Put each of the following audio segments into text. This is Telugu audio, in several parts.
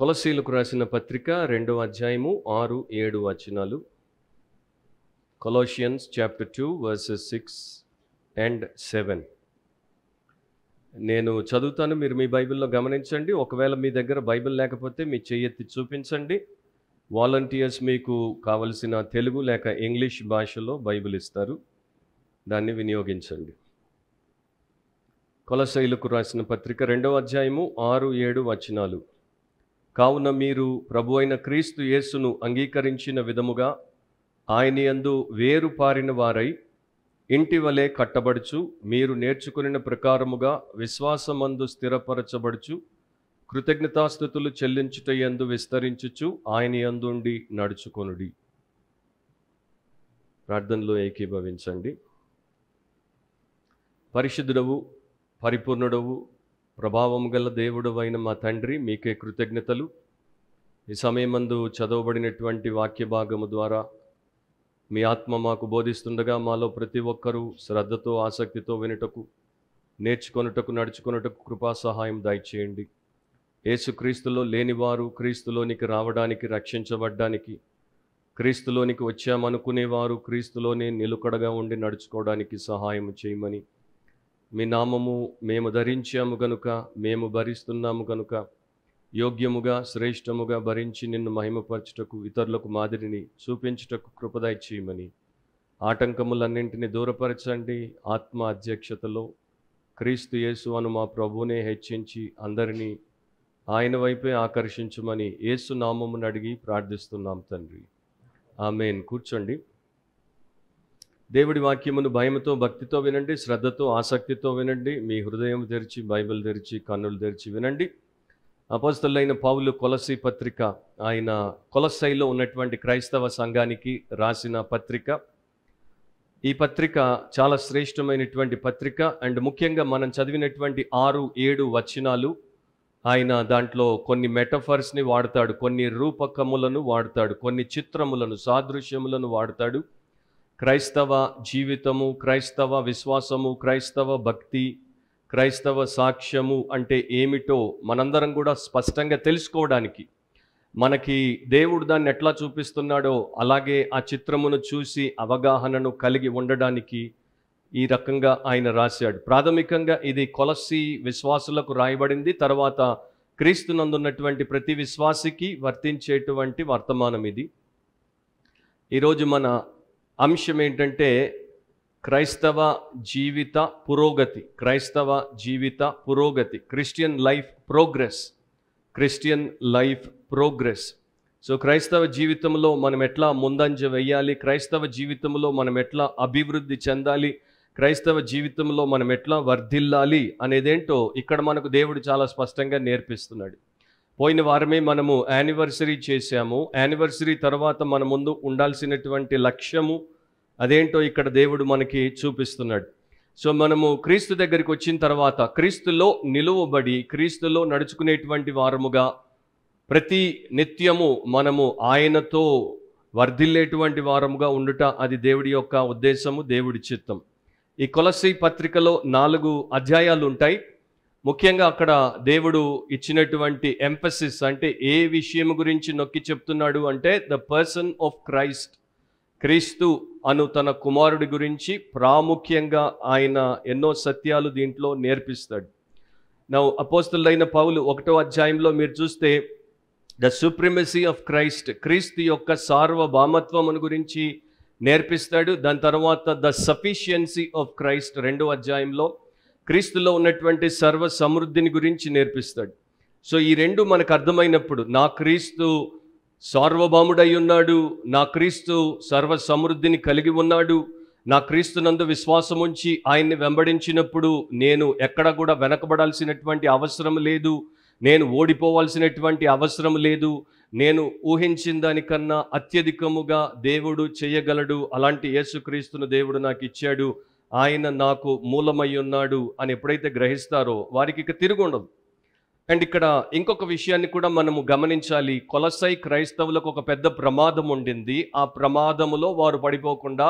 కొలసీలకు రాసిన పత్రిక రెండవ అధ్యాయము ఆరు ఏడు వచనాలు Colossians chapter two verses six and seven నేను చదువుతాను మీరు మీ బైబిల్లో గమనించండి ఒకవేళ మీ దగ్గర బైబిల్ లేకపోతే మీ చెయ్యెత్తి చూపించండి వాలంటీర్స్ మీకు కావలసిన తెలుగు లేక ఇంగ్లీష్ భాషలో బైబిల్ ఇస్తారు దాన్ని వినియోగించండి కొలసైలకు రాసిన పత్రిక రెండవ అధ్యాయము ఆరు ఏడు వచనాలు కావున మీరు ప్రభు అయిన క్రీస్తు యేసును అంగీకరించిన విధముగా ఆయన యందు వేరు పారిన వారై ఇంటి వలె కట్టబడుచు మీరు నేర్చుకున్న ప్రకారముగా విశ్వాసమందు స్థిరపరచబడుచు కృతజ్ఞతాస్థుతులు చెల్లించుట యందు విస్తరించుచు ఆయన యందుండి నడుచుకొనుడి ప్రార్థనలో ఏకీభవించండి పరిశుద్ధుడవు పరిపూర్ణుడవు ప్రభావం గల దేవుడు అయిన మా తండ్రి మీకే కృతజ్ఞతలు ఈ సమయమందు చదవబడినటువంటి వాక్య భాగము ద్వారా మీ ఆత్మ మాకు బోధిస్తుండగా మాలో ప్రతి ఒక్కరూ శ్రద్ధతో ఆసక్తితో వినుటకు నేర్చుకొనుటకు నడుచుకొనుటకు కృపా సహాయం దయచేయండి యేసుక్రీస్తులో లేనివారు క్రీస్తులోనికి రావడానికి రక్షించబడ్డానికి క్రీస్తులోనికి వచ్చామనుకునేవారు క్రీస్తులోనే నిలుకడగా ఉండి నడుచుకోవడానికి సహాయం చేయమని మీ నామము మేము ధరించాము గనుక మేము భరిస్తున్నాము గనుక యోగ్యముగా శ్రేష్టముగా భరించి నిన్ను మహిమపరచుటకు ఇతరులకు మాదిరిని చూపించుటకు కృపదయ చేయమని ఆటంకములన్నింటినీ దూరపరచండి ఆత్మ అధ్యక్షతలో క్రీస్తు యేసు అను మా ప్రభువునే హెచ్చించి అందరినీ ఆయన వైపే ఆకర్షించమని యేసు నామమును అడిగి ప్రార్థిస్తున్నాం తండ్రి ఆమెన్ కూర్చోండి దేవుడి వాక్యమును భయముతో భక్తితో వినండి శ్రద్ధతో ఆసక్తితో వినండి మీ హృదయం తెరిచి బైబిల్ తెరిచి కన్నులు తెరిచి వినండి అపస్తులైన పౌలు కొలసి పత్రిక ఆయన కొలసైలో ఉన్నటువంటి క్రైస్తవ సంఘానికి రాసిన పత్రిక ఈ పత్రిక చాలా శ్రేష్టమైనటువంటి పత్రిక అండ్ ముఖ్యంగా మనం చదివినటువంటి ఆరు ఏడు వచనాలు ఆయన దాంట్లో కొన్ని మెటఫర్స్ని వాడతాడు కొన్ని రూపకములను వాడతాడు కొన్ని చిత్రములను సాదృశ్యములను వాడతాడు క్రైస్తవ జీవితము క్రైస్తవ విశ్వాసము క్రైస్తవ భక్తి క్రైస్తవ సాక్ష్యము అంటే ఏమిటో మనందరం కూడా స్పష్టంగా తెలుసుకోవడానికి మనకి దేవుడు దాన్ని ఎట్లా చూపిస్తున్నాడో అలాగే ఆ చిత్రమును చూసి అవగాహనను కలిగి ఉండడానికి ఈ రకంగా ఆయన రాశాడు ప్రాథమికంగా ఇది కొలసి విశ్వాసులకు రాయబడింది తర్వాత క్రీస్తునందున్నటువంటి ప్రతి విశ్వాసికి వర్తించేటువంటి వర్తమానం ఇది ఈరోజు మన అంశం ఏంటంటే క్రైస్తవ జీవిత పురోగతి క్రైస్తవ జీవిత పురోగతి Christian life progress Christian life progress so క్రైస్తవ జీవితంలో మనం ఎట్లా ముందంజ వెయ్యాలి క్రైస్తవ జీవితంలో మనం ఎట్లా అభివృద్ధి చెందాలి క్రైస్తవ జీవితంలో మనం ఎట్లా వర్ధిల్లాలి అనేదేంటో ఇక్కడ మనకు దేవుడు చాలా స్పష్టంగా నేర్పిస్తున్నాడు పోయిన వారమే మనము యానివర్సరీ చేశాము యానివర్సరీ తర్వాత మన ముందు ఉండాల్సినటువంటి లక్ష్యము అదేంటో ఇక్కడ దేవుడు మనకి చూపిస్తున్నాడు సో మనము క్రీస్తు దగ్గరికి వచ్చిన తర్వాత క్రీస్తులో నిలువబడి క్రీస్తులో నడుచుకునేటువంటి వారముగా ప్రతి నిత్యము మనము ఆయనతో వర్ధిల్లేటువంటి వారముగా ఉండుట అది దేవుడి యొక్క ఉద్దేశము దేవుడి చిత్తం ఈ కొలసి పత్రికలో నాలుగు అధ్యాయాలు ఉంటాయి ముఖ్యంగా అక్కడ దేవుడు ఇచ్చినటువంటి ఎంపసిస్ అంటే ఏ విషయం గురించి నొక్కి చెప్తున్నాడు అంటే ద పర్సన్ ఆఫ్ క్రైస్ట్ క్రీస్తు అను తన కుమారుడి గురించి ప్రాముఖ్యంగా ఆయన ఎన్నో సత్యాలు దీంట్లో నేర్పిస్తాడు నా అపోస్తులైన పౌలు ఒకటో అధ్యాయంలో మీరు చూస్తే ద సుప్రిమసీ ఆఫ్ క్రైస్ట్ క్రీస్తు యొక్క సార్వభౌమత్వం గురించి నేర్పిస్తాడు దాని తర్వాత ద సఫిషియన్సీ ఆఫ్ క్రైస్ట్ రెండో అధ్యాయంలో క్రీస్తులో ఉన్నటువంటి సర్వ సమృద్ధిని గురించి నేర్పిస్తాడు సో ఈ రెండు మనకు అర్థమైనప్పుడు నా క్రీస్తు సార్వభౌముడై ఉన్నాడు నా క్రీస్తు సర్వ సమృద్ధిని కలిగి ఉన్నాడు నా క్రీస్తునందు విశ్వాసం ఉంచి ఆయన్ని వెంబడించినప్పుడు నేను ఎక్కడ కూడా వెనకబడాల్సినటువంటి అవసరం లేదు నేను ఓడిపోవాల్సినటువంటి అవసరం లేదు నేను ఊహించిన దానికన్నా అత్యధికముగా దేవుడు చేయగలడు అలాంటి యేసుక్రీస్తును దేవుడు నాకు ఇచ్చాడు ఆయన నాకు మూలమై ఉన్నాడు అని ఎప్పుడైతే గ్రహిస్తారో వారికి ఇక తిరుగు ఉండదు అండ్ ఇక్కడ ఇంకొక విషయాన్ని కూడా మనము గమనించాలి కొలసై క్రైస్తవులకు ఒక పెద్ద ప్రమాదం ఉండింది ఆ ప్రమాదములో వారు పడిపోకుండా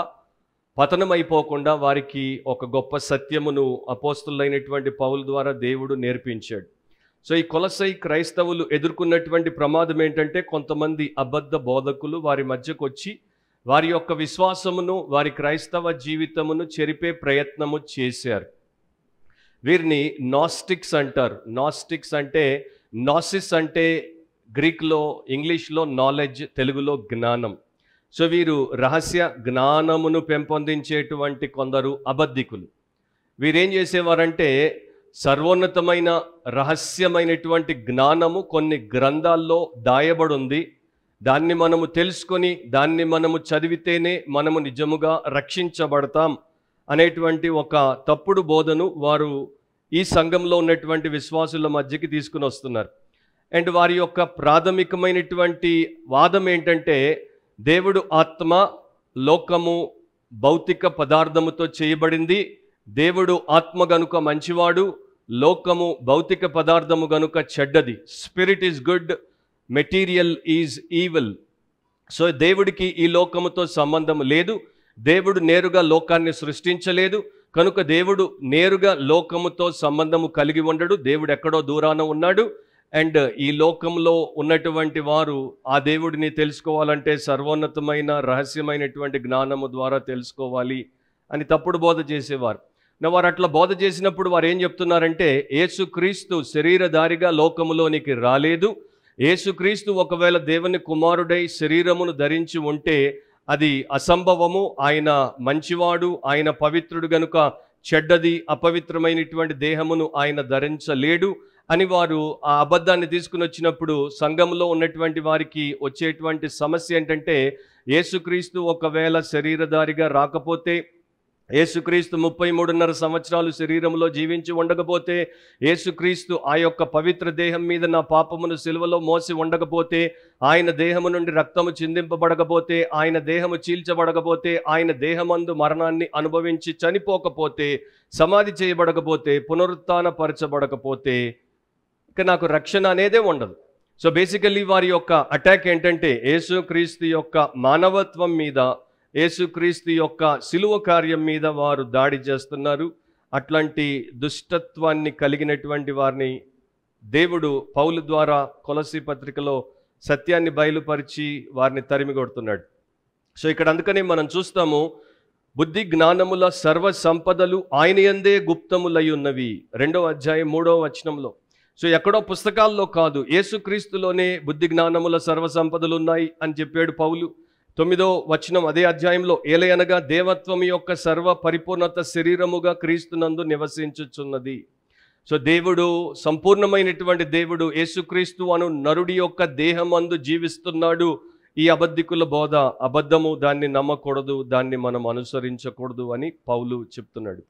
పతనమైపోకుండా వారికి ఒక గొప్ప సత్యమును అపోస్తులైనటువంటి పౌల ద్వారా దేవుడు నేర్పించాడు సో ఈ కొలసై క్రైస్తవులు ఎదుర్కొన్నటువంటి ప్రమాదం ఏంటంటే కొంతమంది అబద్ధ బోధకులు వారి మధ్యకు వచ్చి వారి యొక్క విశ్వాసమును వారి క్రైస్తవ జీవితమును చెరిపే ప్రయత్నము చేశారు వీరిని నాస్టిక్స్ అంటారు నాస్టిక్స్ అంటే నాసిస్ అంటే గ్రీక్లో ఇంగ్లీష్లో నాలెడ్జ్ తెలుగులో జ్ఞానం సో వీరు రహస్య జ్ఞానమును పెంపొందించేటువంటి కొందరు అబద్ధికులు వీరేం చేసేవారంటే సర్వోన్నతమైన రహస్యమైనటువంటి జ్ఞానము కొన్ని గ్రంథాల్లో దాయబడి ఉంది దాన్ని మనము తెలుసుకొని దాన్ని మనము చదివితేనే మనము నిజముగా రక్షించబడతాం అనేటువంటి ఒక తప్పుడు బోధను వారు ఈ సంఘంలో ఉన్నటువంటి విశ్వాసుల మధ్యకి తీసుకుని వస్తున్నారు అండ్ వారి యొక్క ప్రాథమికమైనటువంటి వాదం ఏంటంటే దేవుడు ఆత్మ లోకము భౌతిక పదార్థముతో చేయబడింది దేవుడు ఆత్మ గనుక మంచివాడు లోకము భౌతిక పదార్థము గనుక చెడ్డది spirit is good material is evil so దేవుడికి ఈ లోకముతో సంబంధం లేదు దేవుడు నేరుగా లోకాన్ని సృష్టించలేదు కనుక దేవుడు నేరుగా లోకముతో సంబంధము కలిగి ఉండడు దేవుడు ఎక్కడో దూరాన ఉన్నాడు అండ్ ఈ లోకంలో ఉన్నటువంటి వారు ఆ దేవుడిని తెలుసుకోవాలంటే సర్వోన్నతమైన రహస్యమైనటువంటి జ్ఞానము ద్వారా తెలుసుకోవాలి అని తప్పుడు బోధ చేసేవారు నా వారు అట్లా బోధ చేసినప్పుడు వారు ఏం చెప్తున్నారంటే యేసుక్రీస్తు శరీరధారిగా లోకములోనికి రాలేదు యేసుక్రీస్తు ఒకవేళ దేవుని కుమారుడై శరీరమును ధరించి ఉంటే అది అసంభవము ఆయన మంచివాడు ఆయన పవిత్రుడు గనుక చెడ్డది అపవిత్రమైనటువంటి దేహమును ఆయన ధరించలేడు అని వారు ఆ అబద్ధాన్ని తీసుకుని వచ్చినప్పుడు సంఘంలో ఉన్నటువంటి వారికి వచ్చేటువంటి సమస్య ఏంటంటే యేసుక్రీస్తు ఒకవేళ శరీరధారిగా రాకపోతే యేసుక్రీస్తు ముప్పై మూడున్నర సంవత్సరాలు శరీరంలో జీవించి ఉండకపోతే యేసుక్రీస్తు ఆ యొక్క పవిత్ర దేహం మీద నా పాపమును సిలువలో మోసి ఉండకపోతే ఆయన దేహము నుండి రక్తము చిందింపబడకపోతే ఆయన దేహము చీల్చబడకపోతే ఆయన దేహమందు మరణాన్ని అనుభవించి చనిపోకపోతే సమాధి చేయబడకపోతే పునరుత్థాన పరచబడకపోతే ఇక నాకు రక్షణ అనేదే ఉండదు సో బేసికల్లీ వారి యొక్క అటాక్ ఏంటంటే యేసుక్రీస్తు యొక్క మానవత్వం మీద యేసుక్రీస్తు యొక్క సిలువ కార్యం మీద వారు దాడి చేస్తున్నారు అట్లాంటి దుష్టత్వాన్ని కలిగినటువంటి వారిని దేవుడు పౌలు ద్వారా కొలసి పత్రికలో సత్యాన్ని బయలుపరిచి వారిని తరిమి కొడుతున్నాడు సో ఇక్కడ అందుకని మనం చూస్తాము బుద్ధి జ్ఞానముల సర్వ సంపదలు ఆయన యందే గుప్తములై ఉన్నవి రెండవ అధ్యాయం మూడవ వచనంలో సో ఎక్కడో పుస్తకాల్లో కాదు యేసుక్రీస్తులోనే బుద్ధి జ్ఞానముల సర్వ సంపదలు ఉన్నాయి అని చెప్పాడు పౌలు తొమ్మిదో వచనం అదే అధ్యాయంలో ఏలయనగా దేవత్వం యొక్క సర్వ పరిపూర్ణత శరీరముగా క్రీస్తునందు నివసించుచున్నది సో దేవుడు సంపూర్ణమైనటువంటి దేవుడు యేసుక్రీస్తు అను నరుడి యొక్క దేహమందు జీవిస్తున్నాడు ఈ అబద్ధికుల బోధ అబద్ధము దాన్ని నమ్మకూడదు దాన్ని మనం అనుసరించకూడదు అని పౌలు చెప్తున్నాడు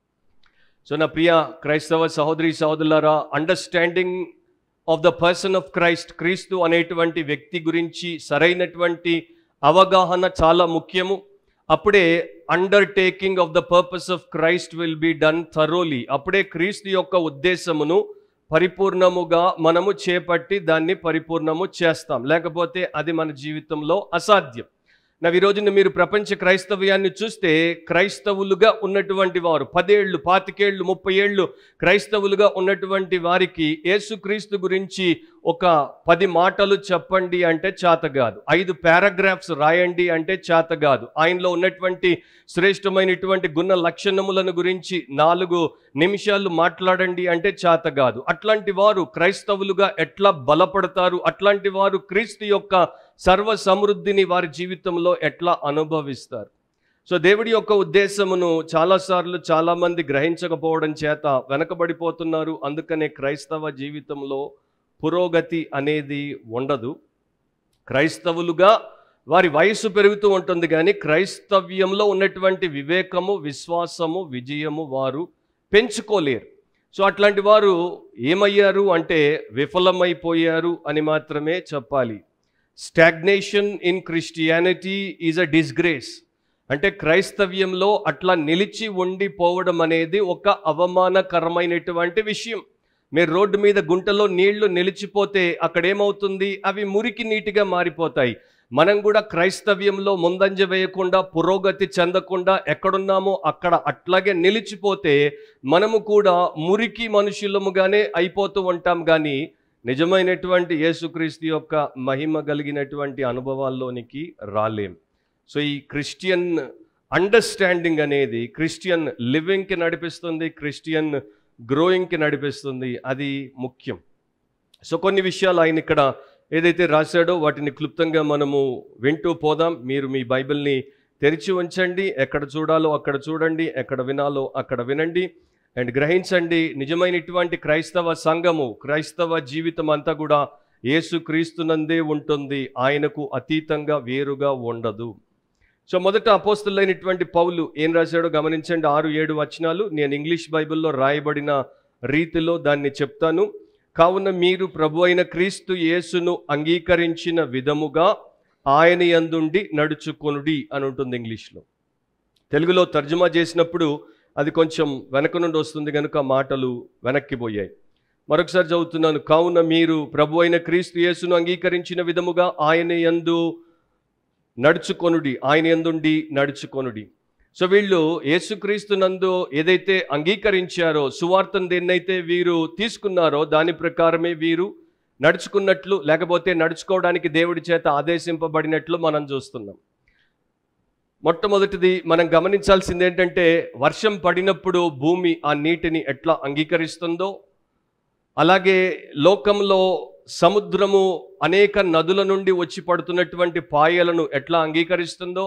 సో నా ప్రియ క్రైస్తవ సహోదరి సహోదరులారా understanding of the person of Christ క్రీస్తు అనేటువంటి వ్యక్తి గురించి సరైనటువంటి అవగాహన చాలా ముఖ్యము అప్పుడే undertaking of the purpose of Christ will be done thoroughly అప్పుడే క్రీస్తు యొక్క ఉద్దేశమును పరిపూర్ణముగా మనము చేపట్టి దాన్ని పరిపూర్ణము చేస్తాం లేకపోతే అది మన జీవితంలో అసాధ్యం నా ఈ రోజున మీరు ప్రపంచ క్రైస్తవ్యాన్ని చూస్తే క్రైస్తవులుగా ఉన్నటువంటి వారు పదేళ్ళు పాతికేళ్ళు ముప్పై ఏళ్ళు క్రైస్తవులుగా ఉన్నటువంటి వారికి యేసుక్రీస్తు గురించి ఒక పది మాటలు చెప్పండి అంటే చేత కాదు ఐదు పారాగ్రాఫ్స్ రాయండి అంటే చేత కాదు ఆయనలో ఉన్నటువంటి శ్రేష్టమైనటువంటి గుణ లక్షణములను గురించి నాలుగు నిమిషాలు మాట్లాడండి అంటే చేత కాదు అట్లాంటి వారు క్రైస్తవులుగా ఎట్లా బలపడతారు అట్లాంటి వారు క్రీస్తు యొక్క సర్వ సమృద్ధిని వారి జీవితంలో ఎట్లా అనుభవిస్తారు సో దేవుడి యొక్క ఉద్దేశమును చాలాసార్లు చాలామంది గ్రహించకపోవడం చేత వెనకబడిపోతున్నారు అందుకనే క్రైస్తవ జీవితంలో పురోగతి అనేది ఉండదు క్రైస్తవులుగా వారి వయసు పెరుగుతూ ఉంటుంది కానీ క్రైస్తవ్యంలో ఉన్నటువంటి వివేకము విశ్వాసము విజయము వారు పెంచుకోలేరు సో అట్లాంటి వారు ఏమయ్యారు అంటే విఫలమైపోయారు అని మాత్రమే చెప్పాలి stagnation in Christianity is a disgrace అంటే క్రైస్తవ్యంలో అట్లా నిలిచి ఉండిపోవడం అనేది ఒక అవమానకరమైనటువంటి విషయం మీరు రోడ్డు మీద గుంటలో నీళ్లు నిలిచిపోతే అక్కడ ఏమవుతుంది అవి మురికి నీటిగా మారిపోతాయి మనం కూడా క్రైస్తవ్యంలో ముందంజ వేయకుండా పురోగతి చెందకుండా ఎక్కడున్నామో అక్కడ అట్లాగే నిలిచిపోతే మనము కూడా మురికి మనుషులముగానే అయిపోతూ ఉంటాం కానీ నిజమైనటువంటి యేసుక్రీస్తు యొక్క మహిమ కలిగినటువంటి అనుభవాల్లోనికి రాలేం సో ఈ క్రిస్టియన్ అండర్స్టాండింగ్ అనేది క్రిస్టియన్ లివింగ్కి నడిపిస్తుంది క్రిస్టియన్ గ్రోయింగ్కి నడిపిస్తుంది అది ముఖ్యం సో కొన్ని విషయాలు ఆయన ఇక్కడ ఏదైతే రాశాడో వాటిని క్లుప్తంగా మనము వింటూ పోదాం మీరు మీ బైబిల్ని తెరిచి ఉంచండి ఎక్కడ చూడాలో అక్కడ చూడండి ఎక్కడ వినాలో అక్కడ వినండి అండ్ గ్రహించండి నిజమైనటువంటి క్రైస్తవ సంఘము క్రైస్తవ జీవితం అంతా కూడా యేసు క్రీస్తునందే ఉంటుంది ఆయనకు అతీతంగా వేరుగా ఉండదు సో మొదట అపోస్తులైనటువంటి పౌలు ఏం రాశాడో గమనించండి ఆరు ఏడు వచనాలు నేను ఇంగ్లీష్ బైబిల్లో రాయబడిన రీతిలో దాన్ని చెప్తాను కావున మీరు ప్రభు అయిన క్రీస్తు యేసును అంగీకరించిన విధముగా ఆయన యందుండి నడుచుకొనుడి అని ఉంటుంది ఇంగ్లీష్లో తెలుగులో తర్జుమా చేసినప్పుడు అది కొంచెం వెనక నుండి వస్తుంది కనుక మాటలు వెనక్కిపోయాయి మరొకసారి చదువుతున్నాను కావున మీరు ప్రభు అయిన క్రీస్తు యేసును అంగీకరించిన విధముగా ఆయన యందు నడుచుకొనుడి ఆయన ఎందుండి నడుచుకొనుడి సో వీళ్ళు యేసుక్రీస్తు నందు ఏదైతే అంగీకరించారో సువార్తను దేన్నైతే వీరు తీసుకున్నారో దాని ప్రకారమే వీరు నడుచుకున్నట్లు లేకపోతే నడుచుకోవడానికి దేవుడి చేత ఆదేశింపబడినట్లు మనం చూస్తున్నాం మొట్టమొదటిది మనం గమనించాల్సింది ఏంటంటే వర్షం పడినప్పుడు భూమి ఆ నీటిని ఎట్లా అంగీకరిస్తుందో అలాగే లోకంలో సముద్రము అనేక నదుల నుండి వచ్చి పడుతున్నటువంటి పాయలను ఎట్లా అంగీకరిస్తుందో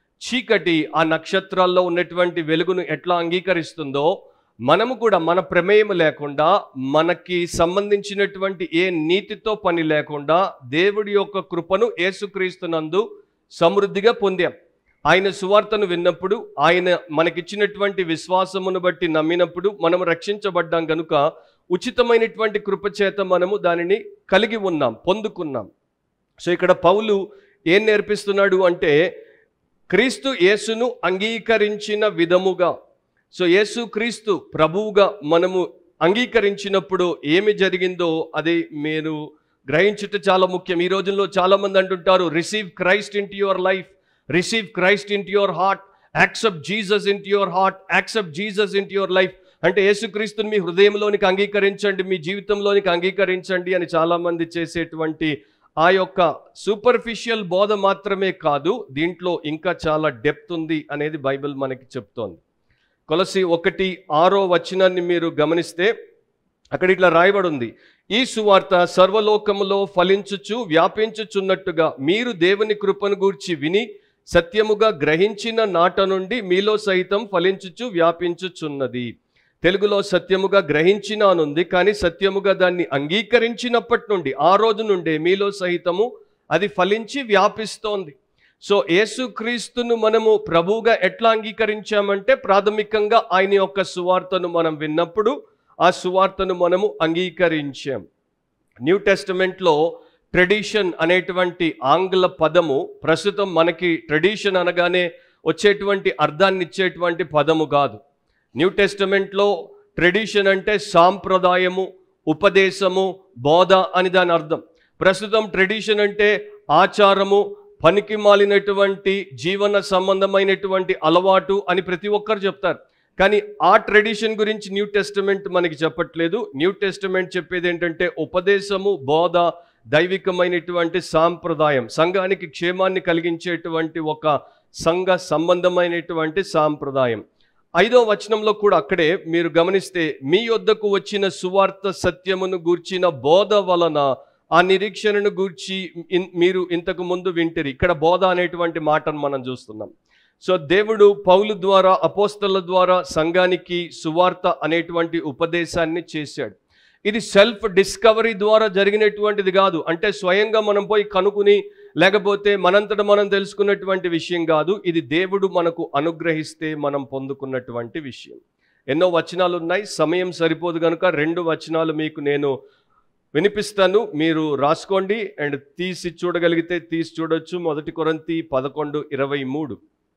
చీకటి ఆ నక్షత్రాల్లో ఉన్నటువంటి వెలుగును ఎట్లా అంగీకరిస్తుందో మనము కూడా మన ప్రమేయం లేకుండా మనకి సంబంధించినటువంటి ఏ నీతితో పని లేకుండా దేవుడి యొక్క కృపను యేసుక్రీస్తునందు సమృద్ధిగా పొందాం ఆయన సువార్తను విన్నప్పుడు ఆయన మనకిచ్చినటువంటి విశ్వాసమును బట్టి నమ్మినప్పుడు మనం రక్షించబడ్డాం కనుక ఉచితమైనటువంటి కృపచేత మనము దానిని కలిగి ఉన్నాం పొందుకున్నాం సో ఇక్కడ పౌలు ఏం నేర్పిస్తున్నాడు అంటే క్రీస్తు యేసును అంగీకరించిన విధముగా సో యేసు క్రీస్తు ప్రభువుగా మనము అంగీకరించినప్పుడు ఏమి జరిగిందో అది మీరు గ్రహించుట చాలా ముఖ్యం ఈ రోజుల్లో చాలామంది అంటుంటారు receive Christ in your life receive Christ in your heart accept Jesus in your heart accept Jesus in your life అంటే యేసుక్రీస్తుని మీ హృదయంలోనికి అంగీకరించండి మీ జీవితంలోనికి అంగీకరించండి అని చాలామంది చేసేటువంటి ఆ యొక్క సూపర్ఫిషియల్ బోధ మాత్రమే కాదు దీంట్లో ఇంకా చాలా డెప్త్ ఉంది అనేది బైబిల్ మనకి చెప్తోంది కొలసి ఒకటి ఆరో వచనాన్ని మీరు గమనిస్తే అక్కడ ఇట్లా రాయబడి ఉంది ఈ సువార్త సర్వలోకములో ఫలించుచు వ్యాపించుచున్నట్టుగా మీరు దేవుని కృపను గూర్చి విని సత్యముగా గ్రహించిన నాట నుండి మీలో సైతం ఫలించుచు వ్యాపించుచున్నది తెలుగులో సత్యముగా గ్రహించిన అనుంది కానీ సత్యముగా దాన్ని అంగీకరించినప్పటి నుండి ఆ రోజు నుండే మీలో సహితము అది ఫలించి వ్యాపిస్తోంది సో యేసుక్రీస్తును మనము ప్రభువుగా ఎట్లా అంగీకరించామంటే ప్రాథమికంగా ఆయన యొక్క సువార్తను మనం విన్నప్పుడు ఆ సువార్తను మనము అంగీకరించాం న్యూ టెస్టమెంట్లో ట్రెడిషన్ అనేటువంటి ఆంగ్ల పదము ప్రస్తుతం మనకి ట్రెడిషన్ అనగానే వచ్చేటువంటి అర్థాన్ని ఇచ్చేటువంటి పదము కాదు న్యూ టెస్టమెంట్లో ట్రెడిషన్ అంటే సాంప్రదాయము ఉపదేశము బోధ అని దాని అర్థం ప్రస్తుతం ట్రెడిషన్ అంటే ఆచారము పనికి మాలినటువంటి జీవన సంబంధమైనటువంటి అలవాటు అని ప్రతి ఒక్కరు చెప్తారు కానీ ఆ ట్రెడిషన్ గురించి న్యూ టెస్టమెంట్ మనకి చెప్పట్లేదు న్యూ టెస్టమెంట్ చెప్పేది ఏంటంటే ఉపదేశము బోధ దైవికమైనటువంటి సాంప్రదాయం సంఘానికి క్షేమాన్ని కలిగించేటువంటి ఒక సంఘ సంబంధమైనటువంటి సాంప్రదాయం ఐదో వచనంలో కూడా అక్కడే మీరు గమనిస్తే మీ యొద్దకు వచ్చిన సువార్త సత్యమును గూర్చిన బోధ వలన ఆ నిరీక్షణను గూర్చి ఇన్- మీరు ఇంతకు ముందు వింటిరి ఇక్కడ బోధ అనేటువంటి మాటను మనం చూస్తున్నాం సో దేవుడు పౌలు ద్వారా అపోస్తల ద్వారా సంఘానికి సువార్త అనేటువంటి ఉపదేశాన్ని చేశాడు ఇది సెల్ఫ్ డిస్కవరీ ద్వారా జరిగినటువంటిది కాదు అంటే స్వయంగా మనం పోయి కనుక్కుని లేకపోతే మనంతట మనం తెలుసుకున్నటువంటి విషయం కాదు ఇది దేవుడు మనకు అనుగ్రహిస్తే మనం పొందుకున్నటువంటి విషయం ఎన్నో వచనాలు ఉన్నాయి సమయం సరిపోదు కనుక రెండు వచనాలు మీకు నేను వినిపిస్తాను మీరు రాసుకోండి అండ్ తీసి చూడగలిగితే తీసి చూడొచ్చు మొదటి కొరంతి పదకొండు ఇరవై మూడు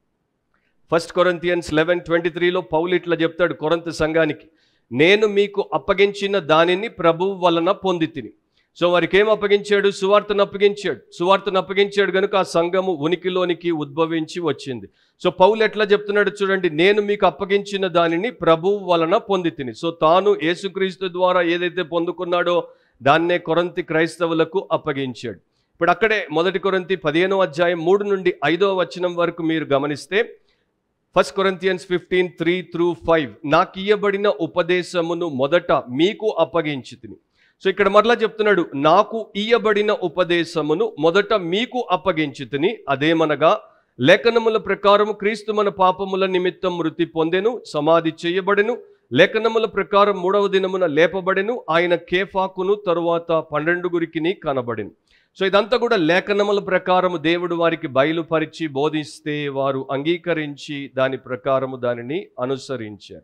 ఫస్ట్ కొరంతియన్స్ లెవెన్ ట్వంటీ త్రీలో పౌలు ఇట్లా చెప్తాడు కొరంత సంఘానికి నేను మీకు అప్పగించిన దానిని ప్రభువు వలన పొంది తిని సో వారికి ఏం అప్పగించాడు సువార్తను అప్పగించాడు సువార్తను అప్పగించాడు కనుక ఆ సంఘము ఉనికిలోనికి ఉద్భవించి వచ్చింది సో పౌలు ఎట్లా చెప్తున్నాడు చూడండి నేను మీకు అప్పగించిన దానిని ప్రభు వలన పొంది తిని సో తాను యేసుక్రీస్తు ద్వారా ఏదైతే పొందుకున్నాడో దాన్నే కొరంతి క్రైస్తవులకు అప్పగించాడు ఇప్పుడు అక్కడే మొదటి కొరంతి పదిహేనో అధ్యాయం మూడు నుండి ఐదో వచనం వరకు మీరు గమనిస్తే first Corinthians fifteen three through five నాకు ఇయ్యబడిన ఉపదేశమును మొదట మీకు అప్పగించి తిని సో ఇక్కడ మరలా చెప్తున్నాడు నాకు ఇయ్యబడిన ఉపదేశమును మొదట మీకు అప్పగించి తిని అదేమనగా లేఖనముల ప్రకారం క్రీస్తు మన పాపముల నిమిత్తం మృతి పొందెను సమాధి చేయబడెను లేఖనముల ప్రకారం మూడవ దినమున లేపబడెను ఆయన కేఫాకును తరువాత పన్నెండుగురికి కనబడెను సో ఇదంతా కూడా లేఖనముల ప్రకారము దేవుడు వారికి బయలుపరిచి బోధిస్తే వారు అంగీకరించి దాని ప్రకారము దానిని అనుసరించారు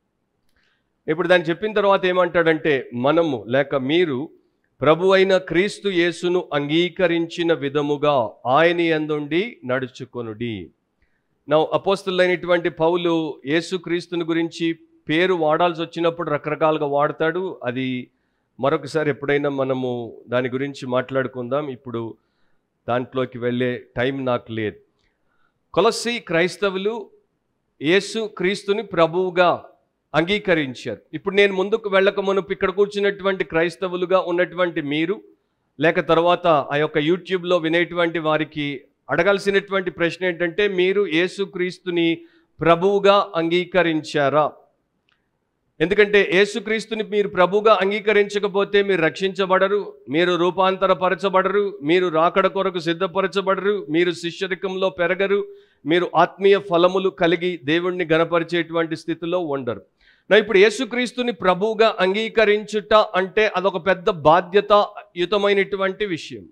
ఇప్పుడు దాన్ని చెప్పిన తర్వాత ఏమంటాడంటే మనము లేక మీరు ప్రభు అయిన క్రీస్తు యేసును అంగీకరించిన విధముగా ఆయన ఎందుండి నడుచుకొనుడి నా అపోస్తులైనటువంటి పౌలు యేసు క్రీస్తుని గురించి పేరు వాడాల్సి వచ్చినప్పుడు రకరకాలుగా వాడతాడు అది మరొకసారి ఎప్పుడైనా మనము దాని గురించి మాట్లాడుకుందాం ఇప్పుడు దాంట్లోకి వెళ్ళే టైం నాకు లేదు కొలసి క్రైస్తవులు యేసు క్రీస్తుని ప్రభువుగా అంగీకరించారు ఇప్పుడు నేను ముందుకు వెళ్ళక మునుపు ఇక్కడ కూర్చున్నటువంటి క్రైస్తవులుగా ఉన్నటువంటి మీరు లేక తర్వాత ఆ యొక్క యూట్యూబ్లో వినేటువంటి వారికి అడగాల్సినటువంటి ప్రశ్న ఏంటంటే మీరు యేసు క్రీస్తుని ప్రభువుగా అంగీకరించారా ఎందుకంటే యేసుక్రీస్తుని మీరు ప్రభుగా అంగీకరించకపోతే మీరు రక్షించబడరు మీరు రూపాంతరపరచబడరు మీరు రాకడ కొరకు సిద్ధపరచబడరు మీరు శిష్యరికంలో పెరగరు మీరు ఆత్మీయ ఫలములు కలిగి దేవుణ్ణి గనపరిచేటువంటి స్థితిలో ఉండరు నా ఇప్పుడు యేసుక్రీస్తుని ప్రభువుగా అంగీకరించుట అంటే అదొక పెద్ద బాధ్యతాయుతమైనటువంటి విషయం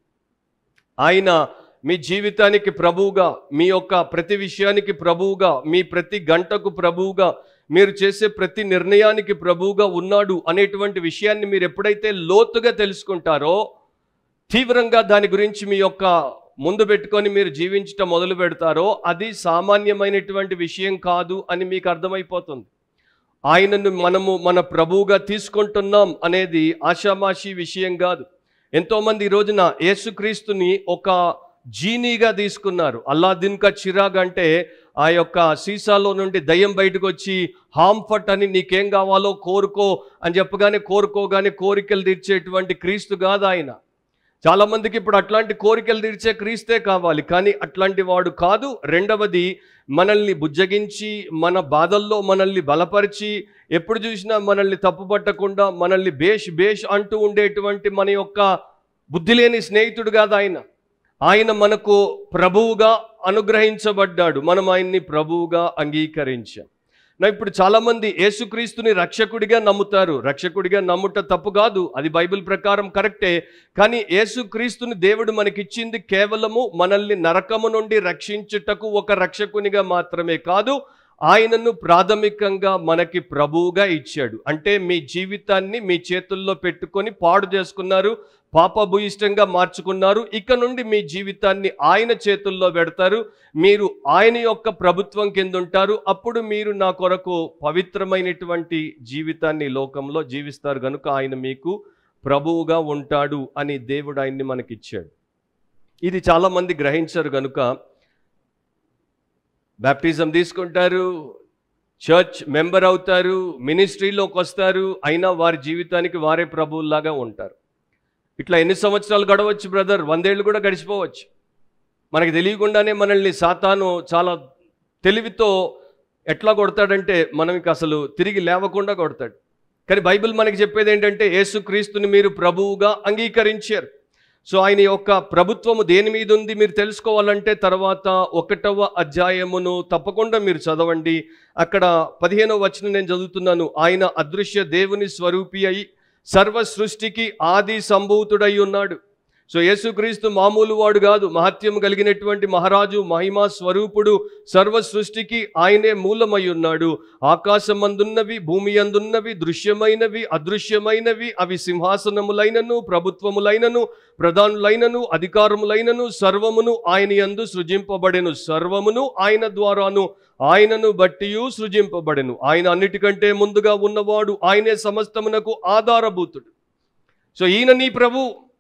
ఆయన మీ జీవితానికి ప్రభువుగా మీ యొక్క ప్రతి విషయానికి ప్రభువుగా మీ ప్రతి గంటకు ప్రభువుగా మీరు చేసే ప్రతి నిర్ణయానికి ప్రభువుగా ఉన్నాడు అనేటువంటి విషయాన్ని మీరు ఎప్పుడైతే లోతుగా తెలుసుకుంటారో తీవ్రంగా దాని గురించి మీ యొక్క ముందు పెట్టుకొని మీరు జీవించటం మొదలు పెడతారో అది సామాన్యమైనటువంటి విషయం కాదు అని మీకు అర్థమైపోతుంది ఆయనను మనము మన ప్రభువుగా తీసుకుంటున్నాం అనేది ఆషామాషి విషయం కాదు ఎంతోమంది ఈ రోజున యేసుక్రీస్తుని ఒక జీనీగా తీసుకున్నారు అల్లాదిన్ కా చిరాగ్ అంటే ఆ యొక్క సీసాలో నుండి దయ్యం బయటకు వచ్చి హాంఫట్ అని నీకేం కావాలో కోరుకో అని చెప్పగానే కోరుకోగానే కోరికలు తీర్చేటువంటి క్రీస్తు కాదు ఆయన చాలా మందికి ఇప్పుడు అట్లాంటి కోరికలు తీర్చే క్రీస్తే కావాలి కానీ అట్లాంటి వాడు కాదు రెండవది మనల్ని బుజ్జగించి మన బాధల్లో మనల్ని బలపరిచి ఎప్పుడు చూసినా మనల్ని తప్పుపట్టకుండా మనల్ని బేష్ బేష్ అంటూ ఉండేటువంటి మన యొక్క బుద్ధి లేని స్నేహితుడు కాదు ఆయన ఆయన మనకు ప్రభువుగా అనుగ్రహించబడ్డాడు మనం ఆయన్ని ప్రభువుగా అంగీకరించాం నా ఇప్పుడు చాలామంది యేసుక్రీస్తుని రక్షకుడిగా నమ్ముతారు రక్షకుడిగా నమ్ముట తప్పు కాదు అది బైబిల్ ప్రకారం కరెక్టే కానీ యేసుక్రీస్తుని దేవుడు మనకిచ్చింది కేవలము మనల్ని నరకము నుండి రక్షించుటకు ఒక రక్షకునిగా మాత్రమే కాదు ఆయనను ప్రాథమికంగా మనకి ప్రభువుగా ఇచ్చాడు అంటే మీ జీవితాన్ని మీ చేతుల్లో పెట్టుకొని పాడు చేసుకున్నారు పాపభూయిష్టంగా మార్చుకున్నారు ఇక నుండి మీ జీవితాన్ని ఆయన చేతుల్లో పెడతారు మీరు ఆయన యొక్క ప్రభుత్వం కింద ఉంటారు అప్పుడు మీరు నా కొరకు పవిత్రమైనటువంటి జీవితాన్ని ఈ లోకంలో జీవిస్తారు కనుక ఆయన మీకు ప్రభువుగా ఉంటాడు అని దేవుడు ఆయన్ని మనకిచ్చాడు ఇది చాలామంది గ్రహించరు కనుక బ్యాప్టిజం తీసుకుంటారు చర్చ్ మెంబర్ అవుతారు మినిస్ట్రీలోకి వస్తారు అయినా వారి జీవితానికి వారే ప్రభువుల్లాగా ఉంటారు ఇట్లా ఎన్ని సంవత్సరాలు గడవచ్చు బ్రదర్ వందేళ్ళు కూడా గడిచిపోవచ్చు మనకి తెలియకుండానే మనల్ని సాతాను చాలా తెలివితో ఎట్లా కొడతాడంటే మనం ఇక అసలు తిరిగి లేవకుండా కొడతాడు కానీ బైబిల్ మనకి చెప్పేది ఏంటంటే యేసుక్రీస్తుని మీరు ప్రభువుగా అంగీకరించారు సో ఆయన యొక్క ప్రభుత్వము దేని మీద ఉంది మీరు తెలుసుకోవాలంటే తర్వాత ఒకటవ అధ్యాయమును తప్పకుండా మీరు చదవండి అక్కడ పదిహేనవ వచనం నేను చదువుతున్నాను ఆయన అదృశ్య దేవుని స్వరూపి అయి సర్వ సృష్టికి ఆది సంభూతుడై ఉన్నాడు సో యేసుక్రీస్తు మామూలు వాడు కాదు మహత్యం కలిగినటువంటి మహారాజు మహిమా స్వరూపుడు సర్వ సృష్టికి ఆయనే మూలమై ఉన్నాడు ఆకాశం అందున్నవి భూమి అందున్నవి దృశ్యమైనవి అదృశ్యమైనవి అవి సింహాసనములైనను ప్రభుత్వములైనను ప్రధానులైనను అధికారములైనను సర్వమును ఆయన యందు సృజింపబడెను సర్వమును ఆయన ద్వారాను ఆయనను బట్టియు సృజింపబడెను ఆయన అన్నిటికంటే ముందుగా ఉన్నవాడు ఆయనే సమస్తమునకు ఆధారభూతుడు సో ఈయన నీ ప్రభు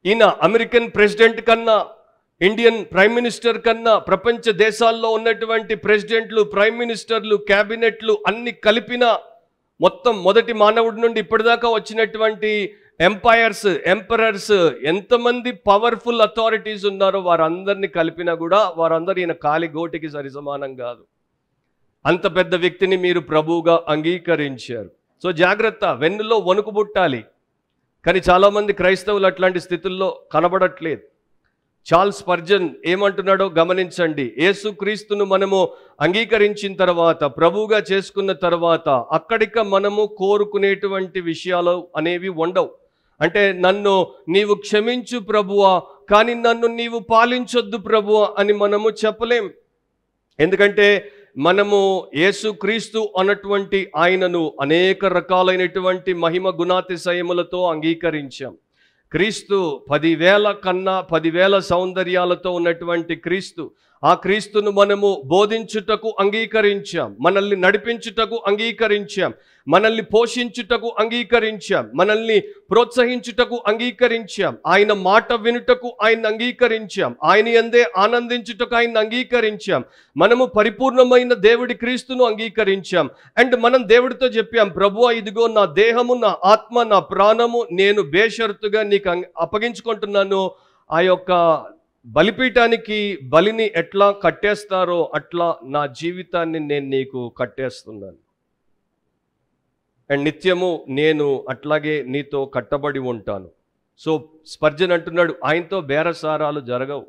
ఈయన అమెరికన్ ప్రెసిడెంట్ కన్నా ఇండియన్ ప్రైమ్ మినిస్టర్ కన్నా ప్రపంచ దేశాల్లో ఉన్నటువంటి ప్రెసిడెంట్లు ప్రైమ్ మినిస్టర్లు క్యాబినెట్లు అన్ని కలిపిన మొత్తం మొదటి మానవుడి నుండి ఇప్పటిదాకా వచ్చినటువంటి ఎంపైర్స్ ఎంపరర్స్ ఎంతమంది పవర్ఫుల్ అథారిటీస్ ఉన్నారో వారందరినీ కలిపినా కూడా వారందరూ ఈయన కాలి గోటికి సరి సమానం కాదు అంత పెద్ద వ్యక్తిని మీరు ప్రభువుగా అంగీకరించారు సో జాగ్రత్త వెన్నులో వణుకు పుట్టాలి కానీ చాలామంది క్రైస్తవులు అట్లాంటి స్థితుల్లో కనబడట్లేదు చార్ల్స్ పర్జన్ ఏమంటున్నాడో గమనించండి యేసుక్రీస్తును మనము అంగీకరించిన తర్వాత ప్రభువుగా చేసుకున్న తర్వాత అక్కడిక మనము కోరుకునేటువంటి విషయాలు అనేవి ఉండవు అంటే నన్ను నీవు క్షమించు ప్రభువా కానీ నన్ను నీవు పాలించొద్దు ప్రభువా అని మనము చెప్పలేం ఎందుకంటే మనము యేసుక్రీస్తు అన్నటువంటి ఆయనను అనేక రకాలైనటువంటి మహిమ గుణాతిశయములతో అంగీకరించాం క్రీస్తు పదివేల కన్నా పదివేల సౌందర్యాలతో ఉన్నటువంటి క్రీస్తు ఆ క్రీస్తును మనము బోధించుటకు అంగీకరించాం మనల్ని నడిపించుటకు అంగీకరించాం మనల్ని పోషించుటకు అంగీకరించాం మనల్ని ప్రోత్సహించుటకు అంగీకరించాం ఆయన మాట వినుటకు ఆయన అంగీకరించాం ఆయన ఎందే ఆనందించుటకు ఆయన అంగీకరించాం మనము పరిపూర్ణమైన దేవుడి క్రీస్తును అంగీకరించాం అండ్ మనం దేవుడితో చెప్పాం ప్రభు ఇదిగో నా దేహము నా ఆత్మ నా ప్రాణము నేను బేషరతుగా నీకు అంగ- అప్పగించుకుంటున్నాను ఆ యొక్క బలిపీఠానికి బలిని ఎట్లా కట్టేస్తారో అట్లా నా జీవితాన్ని నేను నీకు కట్టేస్తున్నాను అండ్ నిత్యము నేను అట్లాగే నీతో కట్టబడి ఉంటాను సో స్పర్జన్ అంటున్నాడు ఆయనతో బేరసారాలు జరగవు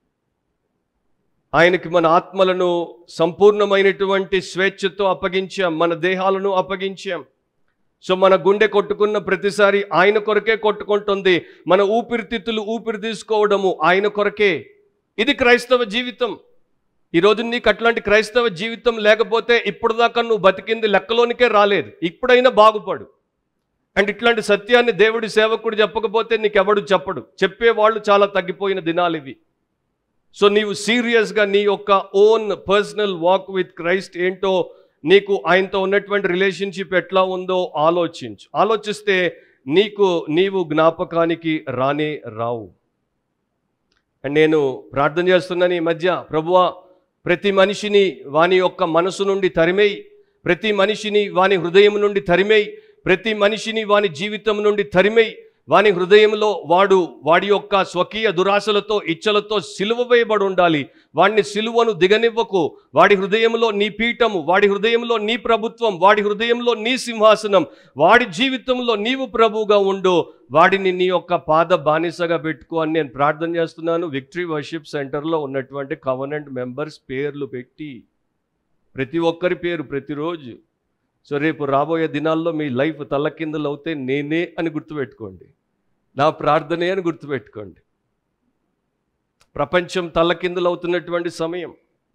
ఆయనకి మన ఆత్మలను సంపూర్ణమైనటువంటి స్వేచ్ఛతో అప్పగించాం మన దేహాలను అప్పగించాం సో మన గుండె కొట్టుకున్న ప్రతిసారి ఆయన కొరకే కొట్టుకుంటుంది మన ఊపిరితిత్తులు ఊపిరి తీసుకోవడము ఆయన కొరకే ఇది క్రైస్తవ జీవితం ఈరోజు నీకు అట్లాంటి క్రైస్తవ జీవితం లేకపోతే ఇప్పుడు దాకా నువ్వు బతికింది లెక్కలోనికే రాలేదు ఇప్పుడైనా బాగుపడు అండ్ ఇట్లాంటి సత్యాన్ని దేవుడి సేవకుడు చెప్పకపోతే నీకెవడు చెప్పడు చెప్పేవాళ్ళు చాలా తగ్గిపోయిన దినాలు ఇవి సో నీవు సీరియస్గా నీ యొక్క own personal walk with Christ ఏంటో నీకు ఆయనతో ఉన్నటువంటి రిలేషన్షిప్ ఎట్లా ఉందో ఆలోచించు ఆలోచిస్తే నీకు నీవు జ్ఞాపకానికి రానే రావు అండ్ నేను ప్రార్థన చేస్తున్నాను ఈ మధ్య ప్రభువా ప్రతి మనిషిని వాని యొక్క మనసు నుండి తరిమేయి ప్రతి మనిషిని వాని హృదయం నుండి తరిమేయి ప్రతి మనిషిని వాని జీవితం నుండి తరిమేయి వాని హృదయంలో వాడు వాడి యొక్క స్వకీయ దురాశలతో ఇచ్చలతో సిలువ వేయబడి ఉండాలి వాడిని సిలువను దిగనివ్వకు వాడి హృదయంలో నీ పీఠము వాడి హృదయంలో నీ ప్రభుత్వం వాడి హృదయంలో నీ సింహాసనం వాడి జీవితంలో నీవు ప్రభువుగా ఉండు వాడిని నీ యొక్క పాద బానిసగా పెట్టుకో అని నేను ప్రార్థన చేస్తున్నాను విక్టరీ వర్షిప్ సెంటర్లో ఉన్నటువంటి కవనెంట్ మెంబర్స్ పేర్లు పెట్టి ప్రతి ఒక్కరి పేరు ప్రతిరోజు సో రేపు రాబోయే దినాల్లో మీ లైఫ్ తల్లకిందులు అవుతే నేనే అని గుర్తుపెట్టుకోండి నా ప్రార్థనే అని గుర్తుపెట్టుకోండి ప్రపంచం తల్లకిందులు అవుతున్నటువంటి సమయం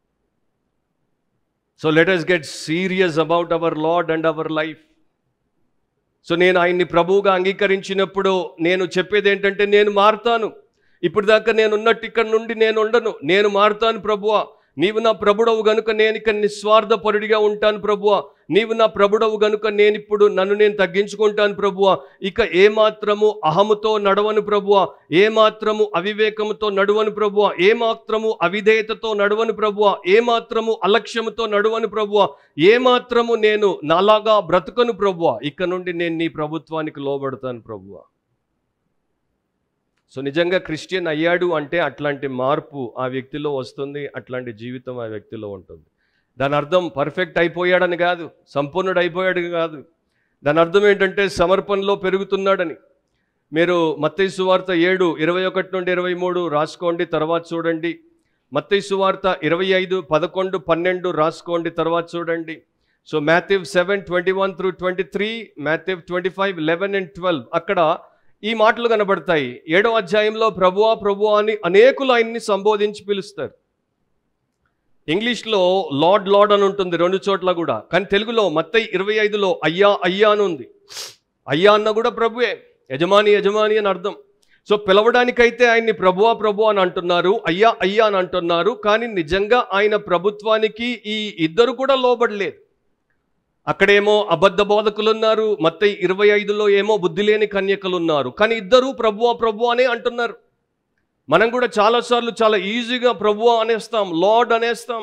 so let us get serious about our Lord and our life so నేను ఆయన్ని ప్రభువుగా అంగీకరించినప్పుడు నేను చెప్పేది ఏంటంటే నేను మారుతాను ఇప్పుడు దాకా నేను ఉన్నట్టు ఇక్కడ నుండి నేను ఉండను నేను మారుతాను ప్రభువా నీవు నా ప్రభుడవు గనుక నేను ఇక నిస్వార్థపరుడిగా ఉంటాను ప్రభువా నీవు నా ప్రభుడవు గనుక నేను ఇప్పుడు నన్ను నేను తగ్గించుకుంటాను ప్రభువా ఇక ఏ మాత్రము అహముతో నడవను ప్రభువా ఏ మాత్రము అవివేకముతో నడువను ప్రభువా ఏ మాత్రము అవిధేయతతో నడువను ప్రభువా ఏ మాత్రము అలక్ష్యముతో నడువను ప్రభువా ఏ మాత్రము నేను నాలాగా బ్రతుకను ప్రభువా ఇక నుండి నేను నీ ప్రభుత్వానికి లోబడతాను ప్రభువా సో నిజంగా క్రిస్టియన్ అయ్యాడు అంటే అట్లాంటి మార్పు ఆ వ్యక్తిలో వస్తుంది అట్లాంటి జీవితం ఆ వ్యక్తిలో ఉంటుంది దాని అర్థం పర్ఫెక్ట్ అయిపోయాడని కాదు సంపూర్ణుడు అయిపోయాడు కాదు దాని అర్థం ఏంటంటే సమర్పణలో పెరుగుతున్నాడని మీరు మత్తయి సువార్త ఏడు ఇరవై ఒకటి నుండి ఇరవై మూడు రాసుకోండి తర్వాత చూడండి మత్తయి సువార్త ఇరవై ఐదు పదకొండు పన్నెండు రాసుకోండి తర్వాత చూడండి so Matthew seven twenty one through twenty three Matthew twenty five eleven and twelve అక్కడ ఈ మాటలు కనబడతాయి ఏడో అధ్యాయంలో ప్రభువా ప్రభువా అని అనేకులు ఆయన్ని సంబోధించి పిలుస్తారు ఇంగ్లీష్లో లార్డ్ లార్డ్ అని ఉంటుంది రెండు చోట్ల కూడా కానీ తెలుగులో మత్తయి ఇరవై ఐదులో అయ్యా అయ్యా అని ఉంది అయ్యా అన్న కూడా ప్రభువే యజమాని యజమాని అని అర్థం సో పిలవడానికైతే ఆయన్ని ప్రభువా ప్రభు అని అంటున్నారు అయ్యా అయ్యా అని అంటున్నారు కానీ నిజంగా ఆయన ప్రభుత్వానికి ఈ ఇద్దరు కూడా లోబడలేదు అక్కడేమో అబద్ధ బోధకులు ఉన్నారు మత్తయి ఇరవై ఐదులో ఏమో బుద్ధి లేని కన్యకలు ఉన్నారు కానీ ఇద్దరు ప్రభువా ప్రభు అనే అంటున్నారు మనం కూడా చాలాసార్లు చాలా ఈజీగా ప్రభువా అనేస్తాం లార్డ్ అనేస్తాం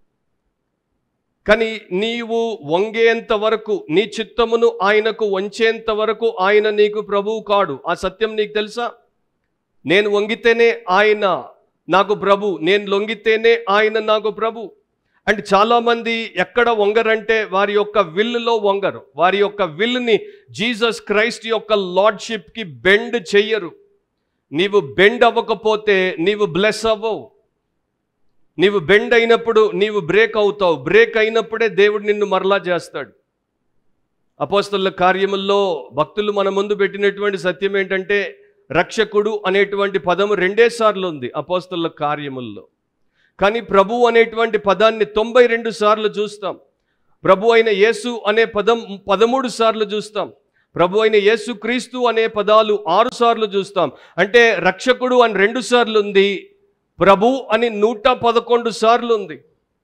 కానీ నీవు వంగేంత వరకు నీ చిత్తమును ఆయనకు వంచేంత వరకు ఆయన నీకు ప్రభువు కాడు ఆ సత్యం నీకు తెలుసా నేను వంగితేనే ఆయన నాకు ప్రభు నేను లొంగితేనే ఆయన నాకు ప్రభు అండ్ చాలామంది ఎక్కడ వంగరంటే వారి యొక్క విల్లులో వంగరు వారి యొక్క విల్లుని జీసస్ క్రైస్ట్ యొక్క లార్డ్షిప్కి బెండ్ చెయ్యరు నీవు బెండ్ అవ్వకపోతే నీవు బ్లెస్ అవ్వవు నీవు బెండ్ అయినప్పుడు నీవు బ్రేక్ అవుతావు బ్రేక్ అయినప్పుడే దేవుడు నిన్ను మరలా చేస్తాడు అపోస్తల కార్యముల్లో భక్తులు మన ముందు పెట్టినటువంటి సత్యం ఏంటంటే రక్షకుడు అనేటువంటి పదము రెండే సార్లు ఉంది అపోస్తల కార్యముల్లో కానీ ప్రభు అనేటువంటి పదాన్ని తొంభై రెండు సార్లు చూస్తాం ప్రభు అయిన యేసు అనే పదం పదమూడు సార్లు చూస్తాం ప్రభు అయిన యేసు క్రీస్తు అనే పదాలు ఆరు సార్లు చూస్తాం అంటే రక్షకుడు అని రెండు సార్లు ఉంది ప్రభు అని నూట పదకొండు సార్లు ఉంది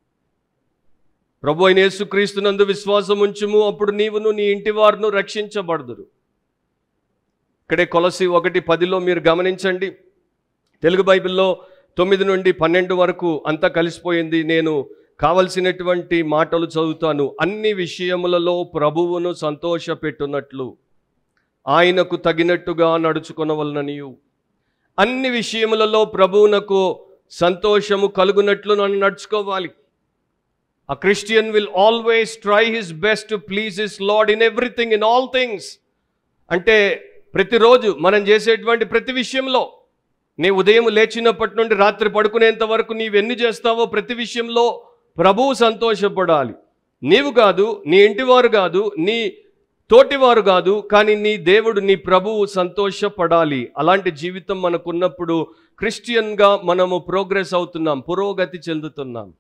ప్రభు అయిన యేసు క్రీస్తునందు విశ్వాసం ఉంచుము అప్పుడు నీవును నీ ఇంటి వారును రక్షించబడదురు ఇక్కడే కొలసి ఒకటి పదిలో మీరు గమనించండి తెలుగు బైబిల్లో తొమ్మిది నుండి పన్నెండు వరకు అంతా కలిసిపోయింది నేను కావలసినటువంటి మాటలు చదువుతాను అన్ని విషయములలో ప్రభువును సంతోషపెట్టున్నట్లు ఆయనకు తగినట్టుగా నడుచుకొనవలననియు అన్ని విషయములలో ప్రభువునకు సంతోషము కలుగునట్లు నన్ను నడుచుకోవాలి A Christian will always try his best to please his Lord in everything, in all things. అంటే ప్రతిరోజు మనం చేసేటువంటి ప్రతి విషయంలో నీ ఉదయం లేచినప్పటి నుండి రాత్రి పడుకునేంత వరకు నీవెన్ని చేస్తావో ప్రతి విషయంలో ప్రభువు సంతోషపడాలి నీవు కాదు నీ ఇంటివారు కాదు నీ తోటివారు కాదు కానీ నీ దేవుడు నీ ప్రభువు సంతోషపడాలి అలాంటి జీవితం మనకున్నప్పుడు క్రిస్టియన్గా మనము ప్రోగ్రెస్ అవుతున్నాం పురోగతి చెందుతున్నాం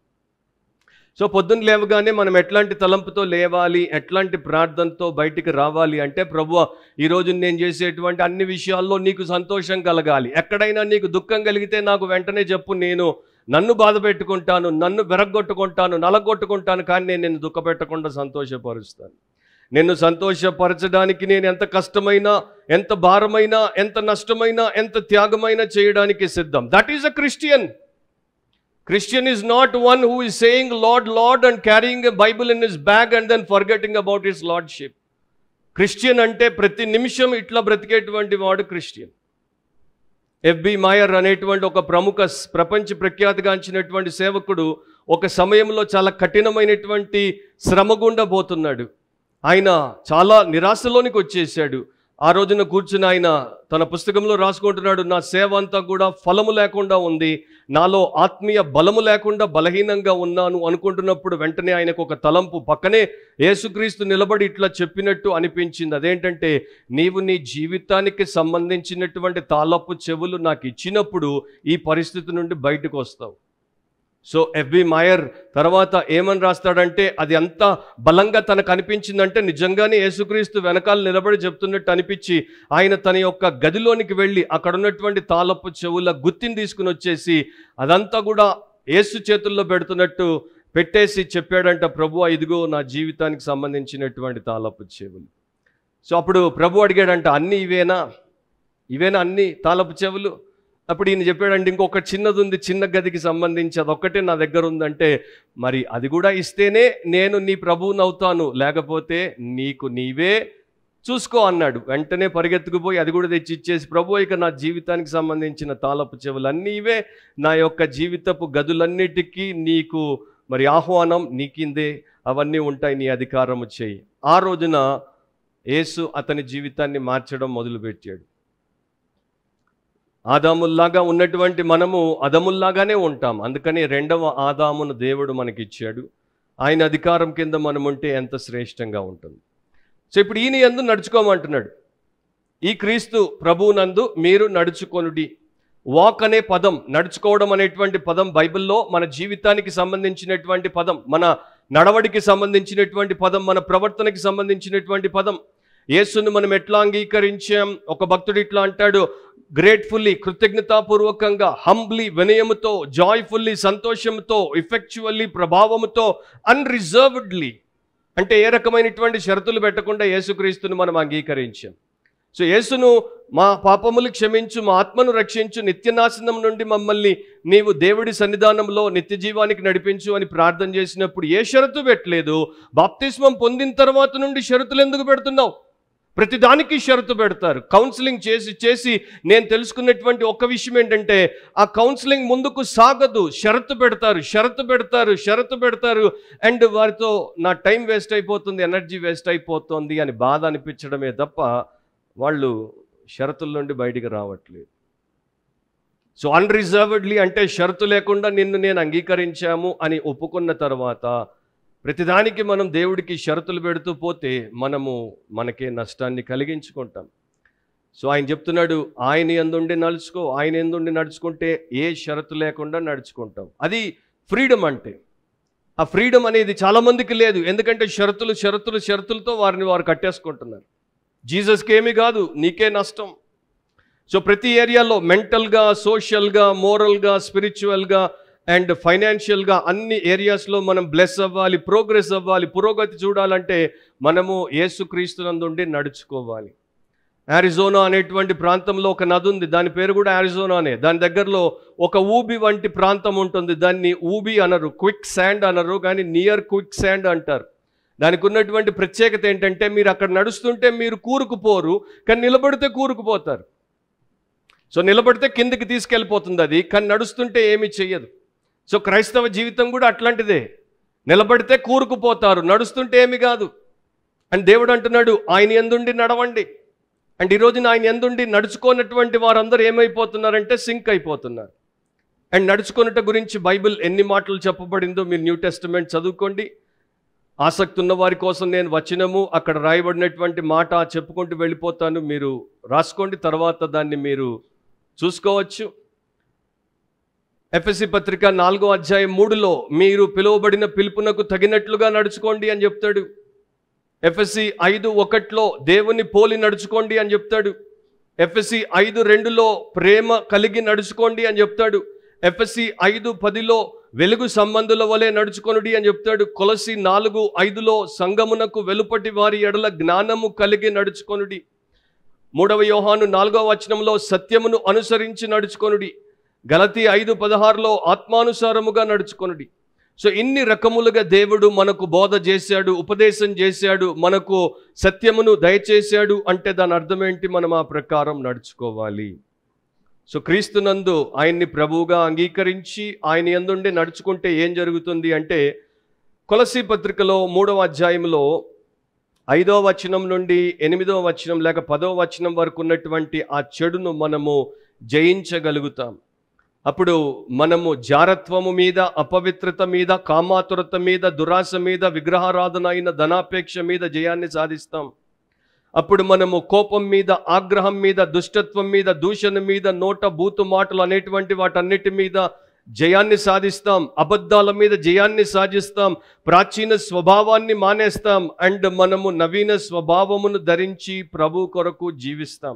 సో పొద్దున్న లేవగానే మనం ఎట్లాంటి తలంపుతో లేవాలి ఎట్లాంటి ప్రార్థనతో బయటికి రావాలి అంటే ప్రభు ఈరోజు నేను చేసేటువంటి అన్ని విషయాల్లో నీకు సంతోషం కలగాలి ఎక్కడైనా నీకు దుఃఖం కలిగితే నాకు వెంటనే చెప్పు నేను నన్ను బాధ పెట్టుకుంటాను నన్ను వెరగొట్టుకుంటాను నలగొట్టుకుంటాను కానీ నేను నిన్ను దుఃఖపెట్టకుండా సంతోషపరుస్తాను నిన్ను సంతోషపరచడానికి నేను ఎంత కష్టమైనా ఎంత భారమైనా ఎంత నష్టమైనా ఎంత త్యాగమైనా చేయడానికి సిద్ధం that is a Christian Christian is not one who is saying Lord, Lord and carrying a Bible in his bag and then forgetting about his lordship. Christian అంటే ప్రతి నిమిషం ఇట్లా బ్రతికేటువంటి వాడు క్రిస్టియన్ ఎఫ్బి మాయర్ అనేటువంటి ఒక ప్రముఖ స్- ప్రపంచ ప్రఖ్యాతిగాంచినటువంటి సేవకుడు ఒక సమయంలో చాలా కఠినమైనటువంటి శ్రమ గుండా పోతున్నాడు ఆయన చాలా నిరాశలోనికి వచ్చేసాడు ఆ రోజున కూర్చుని ఆయన తన పుస్తకంలో రాసుకుంటున్నాడు నా సేవ అంతా కూడా ఫలము లేకుండా ఉంది నాలో ఆత్మీయ బలము లేకుండా బలహీనంగా ఉన్నాను అనుకుంటున్నప్పుడు వెంటనే ఆయనకు ఒక తలంపు పక్కనే యేసుక్రీస్తు నిలబడి ఇట్లా చెప్పినట్టు అనిపించింది అదేంటంటే నీవు నీ జీవితానికి సంబంధించినటువంటి తాళపు చెవులు నాకు ఇచ్చినప్పుడు ఈ పరిస్థితి నుండి బయటకు వస్తావు సో ఎఫ్బి మాయర్ తర్వాత ఏమని రాస్తాడంటే అది అంత బలంగా తనకు అనిపించిందంటే నిజంగానే యేసుక్రీస్తు వెనకాల నిలబడి చెప్తున్నట్టు అనిపించి ఆయన తన యొక్క గదిలోనికి వెళ్ళి అక్కడ ఉన్నటువంటి తాళపు చెవుల గుత్తిని తీసుకుని వచ్చేసి అదంతా కూడా యేసు చేతుల్లో పెడుతున్నట్టు పెట్టేసి చెప్పాడంట ప్రభు ఇదిగో నా జీవితానికి సంబంధించినటువంటి తాళపు చెవులు సో అప్పుడు ప్రభు అడిగాడంట అన్నీ ఇవేనా ఇవేనా అన్ని తాళపు చెవులు అప్పుడు ఈయన చెప్పాడంటే ఇంకొక చిన్నది ఉంది చిన్న గదికి సంబంధించి అదొక్కటే నా దగ్గర ఉందంటే మరి అది కూడా ఇస్తేనే నేను నీ ప్రభువుని అవుతాను లేకపోతే నీకు నీవే చూసుకో అన్నాడు వెంటనే పరిగెత్తుకుపోయి అది కూడా తెచ్చి ఇచ్చేసి ప్రభు ఇక నా జీవితానికి సంబంధించిన తాళపు చెవులు అన్నీ ఇవే నా యొక్క జీవితపు గదులన్నిటికీ నీకు మరి ఆహ్వానం నీకిందే అవన్నీ ఉంటాయి నీ అధికారము చేయి ఆ రోజున యేసు అతని జీవితాన్ని మార్చడం మొదలుపెట్టాడు ఆదాముల్లాగా ఉన్నటువంటి మనము అదముల్లాగానే ఉంటాం అందుకని రెండవ ఆదామును దేవుడు మనకిచ్చాడు ఆయన అధికారం కింద మనం ఉంటే ఎంత శ్రేష్టంగా ఉంటుంది సో ఇప్పుడు ఈయన ఎందు నడుచుకోమంటున్నాడు ఈ క్రీస్తు ప్రభువునందు మీరు నడుచుకొనుడి వాక్ అనే పదం నడుచుకోవడం అనేటువంటి పదం బైబిల్లో మన జీవితానికి సంబంధించినటువంటి పదం మన నడవడికి సంబంధించినటువంటి పదం మన ప్రవర్తనకి సంబంధించినటువంటి పదం యేసును మనం ఎట్లా అంగీకరించాం ఒక భక్తుడు ఇట్లా అంటాడు గ్రేట్ఫుల్లీ కృతజ్ఞతాపూర్వకంగా హంబ్లీ వినయముతో జాయ్ఫుల్లీ సంతోషంతో ఇఫెక్చువల్లీ ప్రభావముతో అన్రిజర్వ్డ్లీ అంటే ఏ రకమైనటువంటి షరతులు పెట్టకుండా యేసుక్రీస్తును మనం అంగీకరించాం సో యేసును మా పాపములు క్షమించు మా ఆత్మను రక్షించు నిత్యనాశనం నుండి మమ్మల్ని నీవు దేవుడి సన్నిధానంలో నిత్య జీవానికి నడిపించు అని ప్రార్థన చేసినప్పుడు ఏ షరతు పెట్టలేదు బాప్తిస్మం పొందిన తర్వాత నుండి షరతులు ఎందుకు పెడుతున్నావు ప్రతిదానికి షరతు పెడతారు కౌన్సిలింగ్ చేసి చేసి నేను తెలుసుకున్నటువంటి ఒక విషయం ఏంటంటే ఆ కౌన్సిలింగ్ ముందుకు సాగదు షరతు పెడతారు షరతు పెడతారు షరతు పెడతారు అండ్ వారితో నా టైం వేస్ట్ అయిపోతుంది ఎనర్జీ వేస్ట్ అయిపోతుంది అని బాధ అనిపించడమే తప్ప వాళ్ళు షరతుల నుండి బయటికి రావట్లేదు సో అన్రిజర్వ్డ్లీ అంటే షరతు లేకుండా నిన్ను నేను అంగీకరించాము అని ఒప్పుకున్న తర్వాత ప్రతిదానికి మనం దేవుడికి షరతులు పెడుతూ పోతే మనము మనకే నష్టాన్ని కలిగించుకుంటాం సో ఆయన చెప్తున్నాడు ఆయన ఎందుండి నడుచుకో ఆయన ఎందుండి నడుచుకుంటే ఏ షరతు లేకుండా నడుచుకుంటాం అది ఫ్రీడమ్ అంటే ఆ ఫ్రీడమ్ అనేది చాలామందికి లేదు ఎందుకంటే షరతులు షరతులు షరతులతో వారిని వారు కట్టేసుకుంటున్నారు జీసస్కి ఏమీ కాదు నీకే నష్టం సో ప్రతి ఏరియాలో మెంటల్గా సోషల్గా మోరల్గా స్పిరిచువల్గా అండ్ ఫైనాన్షియల్గా అన్ని ఏరియాస్లో మనం బ్లెస్ అవ్వాలి ప్రోగ్రెస్ అవ్వాలి పురోగతి చూడాలంటే మనము యేసుక్రీస్తునందుండి నడుచుకోవాలి యారిజోనా అనేటువంటి ప్రాంతంలో ఒక నది ఉంది దాని పేరు కూడా యారిజోనానే దాని దగ్గరలో ఒక ఊబి వంటి ప్రాంతం ఉంటుంది దాన్ని ఊబి అనరు క్విక్ శాండ్ అనరు కానీ నియర్ క్విక్ శాండ్ అంటారు దానికి ఉన్నటువంటి ప్రత్యేకత ఏంటంటే మీరు అక్కడ నడుస్తుంటే మీరు కూరుకుపోరు కానీ నిలబడితే కూరుకుపోతారు సో నిలబడితే కిందికి తీసుకెళ్ళిపోతుంది అది కానీ నడుస్తుంటే ఏమీ చెయ్యదు సో క్రైస్తవ జీవితం కూడా అట్లాంటిదే నిలబడితే కూరుకుపోతారు నడుస్తుంటే ఏమి కాదు అండ్ దేవుడు అంటున్నాడు ఆయన ఎందుండి నడవండి అండ్ ఈ రోజున ఆయన ఎందుండి నడుచుకోనటువంటి వారందరూ ఏమైపోతున్నారంటే సింక్ అయిపోతున్నారు అండ్ నడుచుకున్నట గురించి బైబిల్ ఎన్ని మాటలు చెప్పబడిందో మీరు న్యూ టెస్టిమెంట్ చదువుకోండి ఆసక్తి ఉన్న వారి కోసం నేను వచ్చినము అక్కడ రాయబడినటువంటి మాట చెప్పుకుంటూ వెళ్ళిపోతాను మీరు రాసుకోండి తర్వాత దాన్ని మీరు చూసుకోవచ్చు ఎఫ్ఎస్సి పత్రిక నాలుగో అధ్యాయం మూడులో మీరు పిలువబడిన పిలుపునకు తగినట్లుగా నడుచుకోండి అని చెప్తాడు ఎఫ్ఎస్సి ఐదు ఒకట్లో దేవుని పోలి నడుచుకోండి అని చెప్తాడు ఎఫ్ఎస్సి ఐదు రెండులో ప్రేమ కలిగి నడుచుకోండి అని చెప్తాడు ఎఫ్ఎస్సి ఐదు పదిలో వెలుగు సంబంధుల వలె నడుచుకొనుడి అని చెప్తాడు కొలసి నాలుగు ఐదులో సంగమునకు వెలుపటి వారి ఎడల జ్ఞానము కలిగి నడుచుకొనుడి మూడవ యోహాను నాలుగవ వచనంలో సత్యమును అనుసరించి నడుచుకొనుడి గలతి ఐదు పదహారులో ఆత్మానుసారముగా నడుచుకొనుడి సో ఇన్ని రకములుగా దేవుడు మనకు బోధ చేశాడు ఉపదేశం చేశాడు మనకు సత్యమును దయచేశాడు అంటే దాని అర్థం ఏంటి మనం ఆ ప్రకారం నడుచుకోవాలి సో క్రీస్తునందు ఆయన్ని ప్రభువుగా అంగీకరించి ఆయన ఎందుండి నడుచుకుంటే ఏం జరుగుతుంది అంటే కొలసి పత్రికలో మూడవ అధ్యాయంలో ఐదో వచనం నుండి ఎనిమిదో వచనం లేక పదో వచనం వరకు ఉన్నటువంటి ఆ చెడును మనము జయించగలుగుతాం అప్పుడు మనము జారత్వము మీద అపవిత్రత మీద కామాతురత మీద దురాశ మీద విగ్రహారాధన అయిన ధనాపేక్ష మీద జయాన్ని సాధిస్తాం అప్పుడు మనము కోపం మీద ఆగ్రహం మీద దుష్టత్వం మీద దూషణ మీద నోట బూతు మాటలు అనేటువంటి వాటన్నిటి మీద జయాన్ని సాధిస్తాం అబద్ధాల మీద జయాన్ని సాధిస్తాం ప్రాచీన స్వభావాన్ని మానేస్తాం అండ్ మనము నవీన స్వభావమును ధరించి ప్రభు కొరకు జీవిస్తాం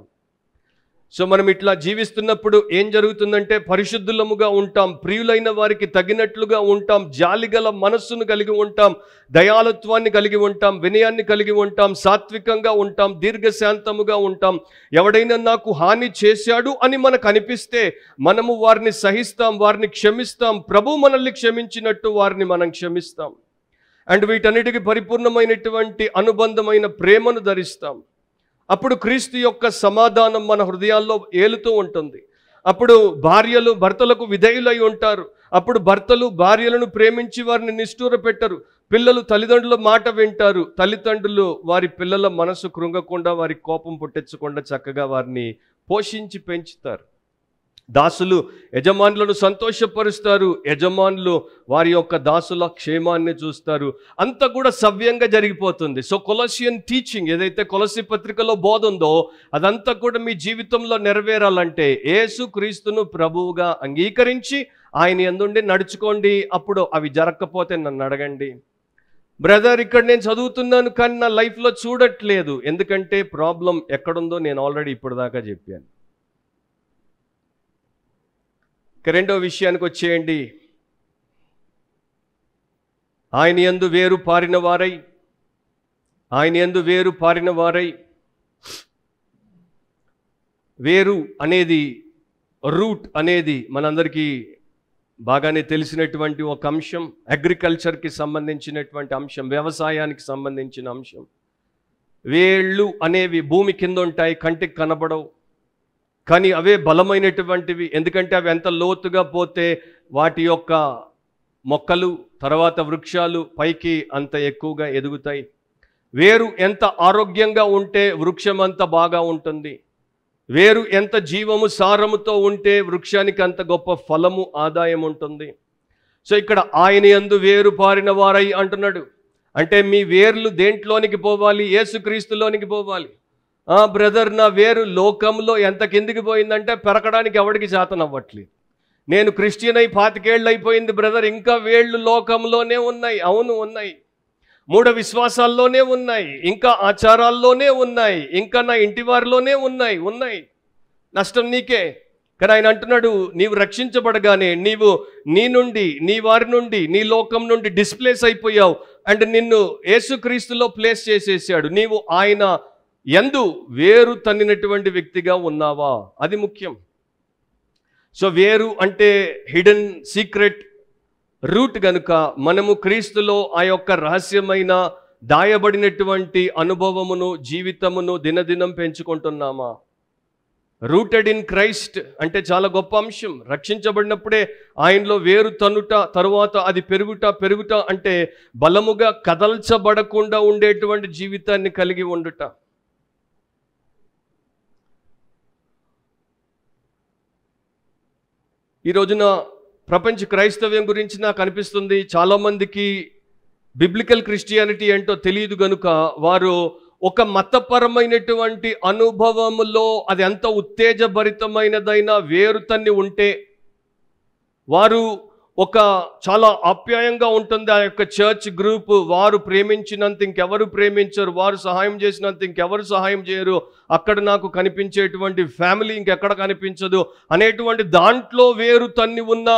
సో మనం ఇట్లా జీవిస్తున్నప్పుడు ఏం జరుగుతుందంటే పరిశుద్ధులముగా ఉంటాం ప్రియులైన వారికి తగినట్లుగా ఉంటాం జాలిగల మనస్సును కలిగి ఉంటాం దయాలత్వాన్ని కలిగి ఉంటాం వినయాన్ని కలిగి ఉంటాం సాత్వికంగా ఉంటాం దీర్ఘశాంతముగా ఉంటాం ఎవడైనా నాకు హాని చేశాడు అని మనకు అనిపిస్తే మనము వారిని సహిస్తాం వారిని క్షమిస్తాం ప్రభు మనల్ని క్షమించినట్టు వారిని మనం క్షమిస్తాం అండ్ వీటన్నిటికీ పరిపూర్ణమైనటువంటి అనుబంధమైన ప్రేమను ధరిస్తాం అప్పుడు క్రీస్తు యొక్క సమాధానం మన హృదయాల్లో ఏలుతూ ఉంటుంది అప్పుడు భార్యలు భర్తలకు విధేయులై ఉంటారు అప్పుడు భర్తలు భార్యలను ప్రేమించి వారిని నిష్ఠూర పెట్టరు పిల్లలు తల్లిదండ్రుల మాట వింటారు తల్లిదండ్రులు వారి పిల్లల మనసు కృంగకుండా వారి కోపం పుట్టించకుండా చక్కగా వారిని పోషించి పెంచుతారు దాసులు యజమానులను సంతోషపరుస్తారు యజమానులు వారి యొక్క దాసుల క్షేమాన్ని చూస్తారు అంతా కూడా సవ్యంగా జరిగిపోతుంది సో కొలసియన్ టీచింగ్ ఏదైతే కొలసి పత్రికలో బోధ ఉందో అదంతా కూడా మీ జీవితంలో నెరవేరాలంటే యేసు క్రీస్తును ప్రభువుగా అంగీకరించి ఆయన ఎందుండి నడుచుకోండి అప్పుడు అవి జరగకపోతే నన్ను అడగండి బ్రదర్ ఇక్కడ నేను చదువుతున్నాను కానీ నా లైఫ్లో చూడట్లేదు ఎందుకంటే ప్రాబ్లం ఎక్కడుందో నేను ఆల్రెడీ ఇప్పుడు దాకా చెప్పాను ఇక రెండో విషయానికి వచ్చేయండి ఆయన యందు వేరు పారిన వారై ఆయన ఎందు వేరు పారిన వారై వేరు అనేది రూట్ అనేది మనందరికీ బాగానే తెలిసినటువంటి ఒక అంశం అగ్రికల్చర్కి సంబంధించినటువంటి అంశం వ్యవసాయానికి సంబంధించిన అంశం వేళ్ళు అనేవి భూమి కింద ఉంటాయి కంటికి కనబడవు కానీ అవే బలమైనటువంటివి ఎందుకంటే అవి ఎంత లోతుగా పోతే వాటి యొక్క మొక్కలు తర్వాత వృక్షాలు పైకి అంత ఎక్కువగా ఎదుగుతాయి వేరు ఎంత ఆరోగ్యంగా ఉంటే వృక్షం అంత బాగా ఉంటుంది వేరు ఎంత జీవము సారముతో ఉంటే వృక్షానికి అంత గొప్ప ఫలము ఆదాయం ఉంటుంది సో ఇక్కడ ఆయన యందు వేరు పారిన వారై అంటున్నాడు అంటే మీ వేర్లు దేంట్లోనికి పోవాలి యేసుక్రీస్తులోనికి పోవాలి ఆ బ్రదర్ నా వేరు లోకంలో ఎంత కిందికి పోయిందంటే పెరగడానికి ఎవడికి శాతం అవ్వట్లేదు నేను క్రిస్టియన్ అయి పాతికేళ్ళు అయిపోయింది బ్రదర్ ఇంకా వేళ్ళు లోకంలోనే ఉన్నాయి అవును ఉన్నాయి మూఢ విశ్వాసాల్లోనే ఉన్నాయి ఇంకా ఆచారాల్లోనే ఉన్నాయి ఇంకా నా ఇంటి వారిలోనే ఉన్నాయి ఉన్నాయి నష్టం నీకే కానీ ఆయన అంటున్నాడు నీవు రక్షించబడగానే నీవు నీ నుండి నీ వారి నుండి నీ లోకం నుండి డిస్ప్లేస్ అయిపోయావు అండ్ నిన్ను యేసుక్రీస్తులో ప్లేస్ చేసేసాడు నీవు ఆయన ఎందు వేరు తన్నినటువంటి వ్యక్తిగా ఉన్నావా అది ముఖ్యం సో వేరు అంటే హిడెన్ సీక్రెట్ రూట్ గనుక మనము క్రీస్తులో ఆ యొక్క రహస్యమైన దాయబడినటువంటి అనుభవమును జీవితమును దినదినం పెంచుకుంటున్నామా రూటెడ్ ఇన్ క్రైస్ట్ అంటే చాలా గొప్ప అంశం రక్షించబడినప్పుడే ఆయనలో వేరు తనుట తరువాత అది పెరుగుట పెరుగుట అంటే బలముగా కదల్చబడకుండా ఉండేటువంటి జీవితాన్ని కలిగి ఉండుట ఈ రోజున ప్రపంచ క్రైస్తవ్యం గురించి నాకు అనిపిస్తుంది చాలామందికి బిబ్లికల్ క్రిస్టియానిటీ ఏంటో తెలియదు గనుక వారు ఒక మతపరమైనటువంటి అనుభవములో అది ఎంత ఉత్తేజభరితమైనదైనా వేరు తన్ని ఉంటే వారు ఒక చాలా ఆప్యాయంగా ఉంటుంది ఆ యొక్క చర్చ్ గ్రూప్ వారు ప్రేమించినంత ఇంకెవరు ప్రేమించరు వారు సహాయం చేసినంత ఇంకెవరు సహాయం చేయరు అక్కడ నాకు కనిపించేటువంటి ఫ్యామిలీ ఇంకెక్కడ కనిపించదు అనేటువంటి దాంట్లో వేరు తన్ని ఉన్న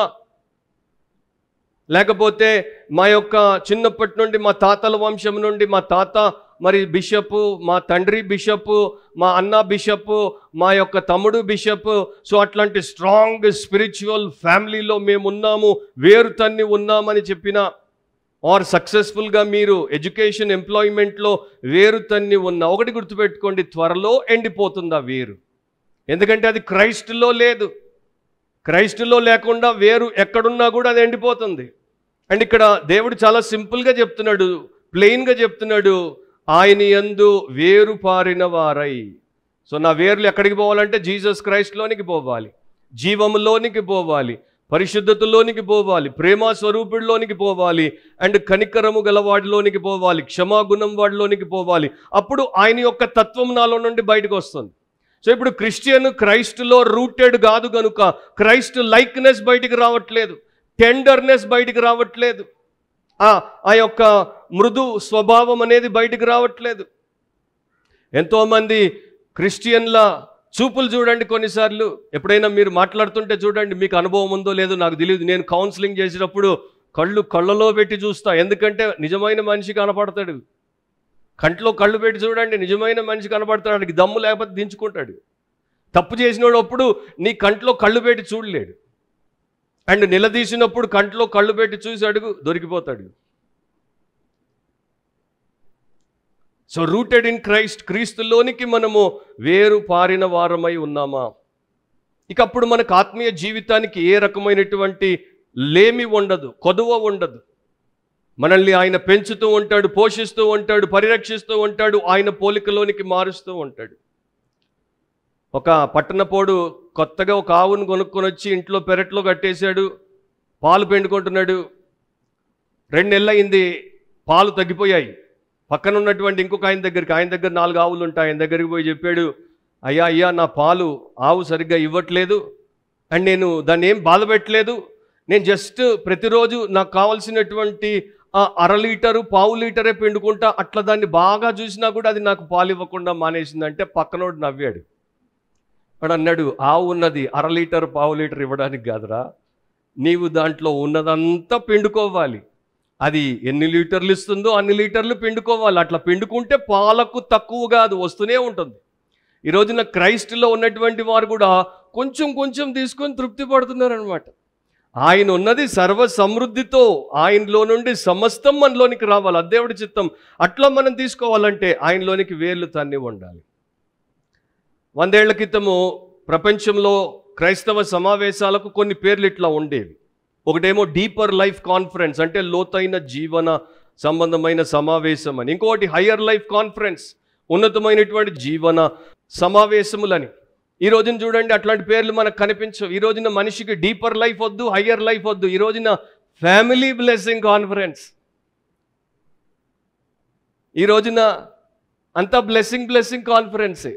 లేకపోతే మా యొక్క చిన్నప్పటి నుండి మా తాతల వంశం నుండి మా తాత మరి బిషప్ మా తండ్రి బిషప్ మా అన్న బిషప్ మా యొక్క తమ్ముడు బిషప్ సో అట్లాంటి స్ట్రాంగ్ స్పిరిచువల్ ఫ్యామిలీలో మేము ఉన్నాము వేరు తన్ని ఉన్నామని చెప్పిన ఆర్ సక్సెస్ఫుల్గా మీరు ఎడ్యుకేషన్ ఎంప్లాయ్మెంట్లో వేరు తన్ని ఉన్న ఒకటి గుర్తుపెట్టుకోండి త్వరలో ఎండిపోతుంది ఆ వేరు ఎందుకంటే అది క్రైస్ట్లో లేదు క్రైస్టులో లేకుండా వేరు ఎక్కడున్నా కూడా అది ఎండిపోతుంది అండ్ ఇక్కడ దేవుడు చాలా సింపుల్గా చెప్తున్నాడు ప్లెయిన్గా చెప్తున్నాడు ఆయన యందు వేరు పారిన వారై సో నా వేర్లు ఎక్కడికి పోవాలంటే జీసస్ క్రైస్ట్లోనికి పోవాలి జీవములోనికి పోవాలి పరిశుద్ధతలోనికి పోవాలి ప్రేమ స్వరూపుడిలోనికి పోవాలి అండ్ కనికరము గలవాడిలోనికి పోవాలి క్షమాగుణం వాడిలోనికి పోవాలి అప్పుడు ఆయన యొక్క తత్వం నాలో నుండి బయటకు వస్తుంది సో ఇప్పుడు క్రిస్టియన్ క్రైస్ట్లో రూటెడ్ కాదు కనుక క్రైస్ట్ లైక్నెస్ బయటికి రావట్లేదు టెండర్నెస్ బయటికి రావట్లేదు ఆ ఆ యొక్క మృదు స్వభావం అనేది బయటికి రావట్లేదు ఎంతోమంది క్రిస్టియన్ల చూపులు చూడండి కొన్నిసార్లు ఎప్పుడైనా మీరు మాట్లాడుతుంటే చూడండి మీకు అనుభవం ఉందో లేదో నాకు తెలియదు నేను కౌన్సిలింగ్ చేసినప్పుడు కళ్ళు కళ్ళలో పెట్టి చూస్తా ఎందుకంటే నిజమైన మనిషి కనపడతాడు కంట్లో కళ్ళు పెట్టి చూడండి నిజమైన మనిషి కనపడతాడు వాడికి దమ్ము లేకపోతే దించుకుంటాడు తప్పు చేసినోడు అప్పుడు నీ కంట్లో కళ్ళు పెట్టి చూడలేడు అండ్ నిలదీసినప్పుడు కంట్లో కళ్ళు పెట్టి చూసి అడుగు దొరికిపోతాడు సో రూటెడ్ ఇన్ క్రైస్ట్ క్రీస్తులోనికి మనము వేరు పారిన వారమై ఉన్నామా ఇక అప్పుడు మనకు ఆత్మీయ జీవితానికి ఏ రకమైనటువంటి లేమి ఉండదు కొదువ ఉండదు మనల్ని ఆయన పెంచుతూ ఉంటాడు పోషిస్తూ ఉంటాడు పరిరక్షిస్తూ ఉంటాడు ఆయన పోలికలోనికి మారుస్తూ ఉంటాడు ఒక పట్టణపోడు కొత్తగా ఒక ఆవును కొనుక్కొని వచ్చి ఇంట్లో పెరట్లో కట్టేశాడు పాలు పిండుకుంటున్నాడు రెండు నెలలు అయింది పాలు తగ్గిపోయాయి పక్కన ఉన్నటువంటి ఇంకొక ఆయన దగ్గరికి ఆయన దగ్గర నాలుగు ఆవులు ఉంటాయి ఆయన దగ్గరికి పోయి చెప్పాడు అయ్యా అయ్యా నా పాలు ఆవు సరిగ్గా ఇవ్వట్లేదు అండ్ నేను దాన్ని ఏం బాధ పెట్టలేదు నేను జస్ట్ ప్రతిరోజు నాకు కావాల్సినటువంటి ఆ అర లీటరు పావు లీటరే పిండుకుంటా అట్లా దాన్ని బాగా చూసినా కూడా అది నాకు పాలు ఇవ్వకుండా మానేసిందంటే పక్కనోడు నవ్వాడు వాడు అన్నాడు ఆవు ఉన్నది అర లీటర్ పావు లీటర్ ఇవ్వడానికి కాదురా నీవు దాంట్లో ఉన్నదంతా పిండుకోవాలి అది ఎన్ని లీటర్లు ఇస్తుందో అన్ని లీటర్లు పిండుకోవాలి అట్లా పిండుకుంటే పాలకు తక్కువగా అది వస్తూనే ఉంటుంది ఈ రోజున క్రైస్ట్లో ఉన్నటువంటి వారు కూడా కొంచెం కొంచెం తీసుకొని తృప్తి పడుతున్నారు అనమాట ఆయన ఉన్నది సర్వ సమృద్ధితో ఆయనలో నుండి సమస్తం మనలోనికి రావాలి అది దేవుడి చిత్తం అట్లా మనం తీసుకోవాలంటే ఆయనలోనికి వేర్లు తన్ని ఉండాలి వందేళ్ల క్రితము ప్రపంచంలో క్రైస్తవ సమావేశాలకు కొన్ని పేర్లు ఇట్లా ఉండేవి ఒకటేమో డీపర్ లైఫ్ కాన్ఫరెన్స్ అంటే లోతైన జీవన సంబంధమైన సమావేశం అని ఇంకొకటి హయ్యర్ లైఫ్ కాన్ఫరెన్స్ ఉన్నతమైనటువంటి జీవన సమావేశములని ఈ రోజున చూడండి అట్లాంటి పేర్లు మనకు కనిపించవు ఈ రోజున మనిషికి డీపర్ లైఫ్ వద్దు హయ్యర్ లైఫ్ వద్దు ఈ రోజున ఫ్యామిలీ బ్లెస్సింగ్ కాన్ఫరెన్స్ ఈ రోజున అంతా బ్లెస్సింగ్ బ్లెస్సింగ్ కాన్ఫరెన్సే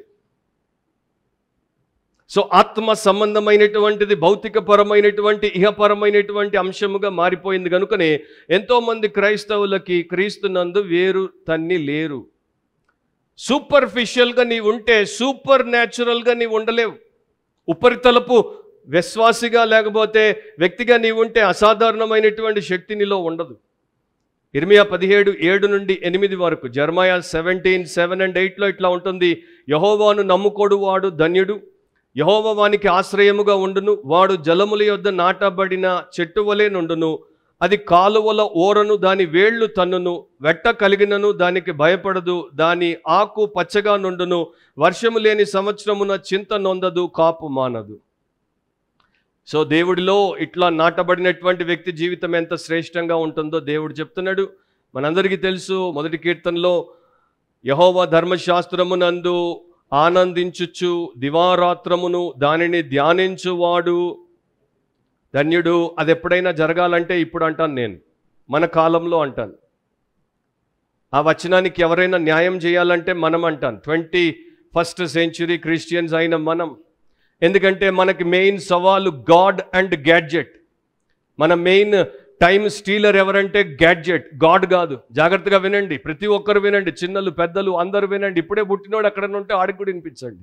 సో ఆత్మ సంబంధమైనటువంటిది భౌతికపరమైనటువంటి ఇహపరమైనటువంటి అంశముగా మారిపోయింది కనుకనే ఎంతోమంది క్రైస్తవులకి క్రీస్తునందు వేరు తన్ని లేరు సూపర్ఫిషియల్గా నీవు ఉంటే సూపర్ న్యాచురల్గా నీవు ఉండలేవు ఉపరితలపు విశ్వాసిగా లేకపోతే వ్యక్తిగా నీవు ఉంటే అసాధారణమైనటువంటి శక్తి నీలో ఉండదు ఇర్మియా పదిహేడు ఏడు నుండి ఎనిమిది వరకు జర్మాయా సెవెంటీన్ సెవెన్ అండ్ ఎయిట్లో ఇట్లా ఉంటుంది యహోవాను నమ్ముకోడు వాడు ధన్యుడు యహోవ వానికి ఆశ్రయముగా ఉండును వాడు జలముల యొద్ద నాటబడిన చెట్టు వలె నుండును అది కాలువల ఓరను దాని వేళ్ళు తన్నును వెట్ట కలిగినను దానికి భయపడదు దాని ఆకు పచ్చగా నుండును వర్షము లేని సంవత్సరమున చింత నొందదు కాపు మానదు సో దేవుడిలో ఇట్లా నాటబడినటువంటి వ్యక్తి జీవితం ఎంత శ్రేష్టంగా ఉంటుందో దేవుడు చెప్తున్నాడు మనందరికీ తెలుసు మొదటి కీర్తనలో యహోవ ధర్మశాస్త్రమునందు ఆనందించుచు దివారాత్రమును దానిని ధ్యానించువాడు ధన్యుడు అది ఎప్పుడైనా జరగాలంటే ఇప్పుడు అంటాను నేను మన కాలంలో అంటాను ఆ వచనానికి ఎవరైనా న్యాయం చేయాలంటే మనం అంటాను ట్వంటీ ఫస్ట్ సెంచురీ క్రిస్టియన్స్ అయిన మనం ఎందుకంటే మనకి మెయిన్ సవాలు గాడ్ అండ్ గ్యాడ్జెట్ మన మెయిన్ టైం స్టీలర్ ఎవరంటే గ్యాడ్జెట్ గాడ్ కాదు జాగ్రత్తగా వినండి ప్రతి ఒక్కరు వినండి చిన్నలు పెద్దలు అందరూ వినండి ఇప్పుడే పుట్టినోడు అక్కడ ఉంటే ఆడికి కూడా వినిపించండి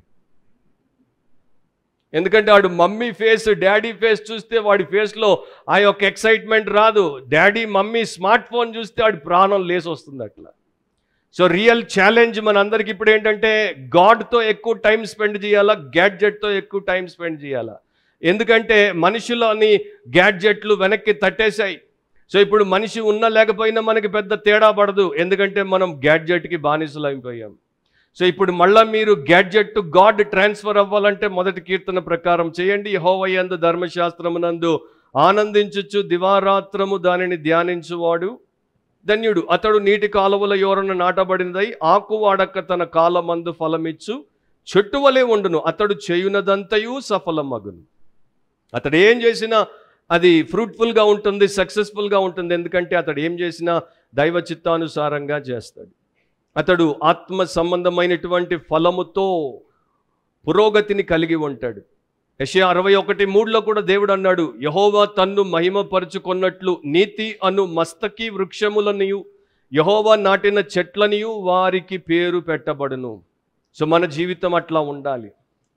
ఎందుకంటే వాడు మమ్మీ ఫేస్ డాడీ ఫేస్ చూస్తే వాడి ఫేస్లో ఆ యొక్క ఎక్సైట్మెంట్ రాదు డాడీ మమ్మీ స్మార్ట్ ఫోన్ చూస్తే వాడి ప్రాణం లేసి వస్తుంది అట్లా సో రియల్ ఛాలెంజ్ మనందరికి ఇప్పుడు ఏంటంటే గాడ్తో ఎక్కువ టైం స్పెండ్ చేయాలా గ్యాడ్జెట్తో ఎక్కువ టైం స్పెండ్ చేయాలా ఎందుకంటే మనుషులని గ్యాడ్జెట్లు వెనక్కి తట్టేశాయి సో ఇప్పుడు మనిషి ఉన్నా లేకపోయినా మనకి పెద్ద తేడా పడదు ఎందుకంటే మనం గ్యాడ్జెట్కి బానిసలు అయిపోయాం సో ఇప్పుడు మళ్ళా మీరు గ్యాడ్జెట్ టు గాడ్ ట్రాన్స్ఫర్ అవ్వాలంటే మొదటి కీర్తన ప్రకారం చేయండి హోవయ్యందు ధర్మశాస్త్రమునందు ఆనందించుచు దివారాత్రము దానిని ధ్యానించువాడు ధన్యుడు అతడు నీటి కాలువల యోరన నాటబడినదై ఆకు వాడక తన కాలమందు ఫలమిచ్చు చెట్టు వలె ఉండును అతడు చేయునదంతయు సఫలమగును అతడు ఏం చేసినా అది ఫ్రూట్ఫుల్గా ఉంటుంది సక్సెస్ఫుల్గా ఉంటుంది ఎందుకంటే అతడు ఏం చేసినా దైవ చిత్తానుసారంగా చేస్తాడు అతడు ఆత్మ సంబంధమైనటువంటి ఫలముతో పురోగతిని కలిగి ఉంటాడు యషయా అరవై ఒకటి మూడులో కూడా దేవుడు అన్నాడు యహోవా తన్ను మహిమపరుచుకున్నట్లు నీతి అను మస్తకి వృక్షములనియు యహోవా నాటిన చెట్లనియు వారికి పేరు పెట్టబడును సో మన జీవితం అట్లా ఉండాలి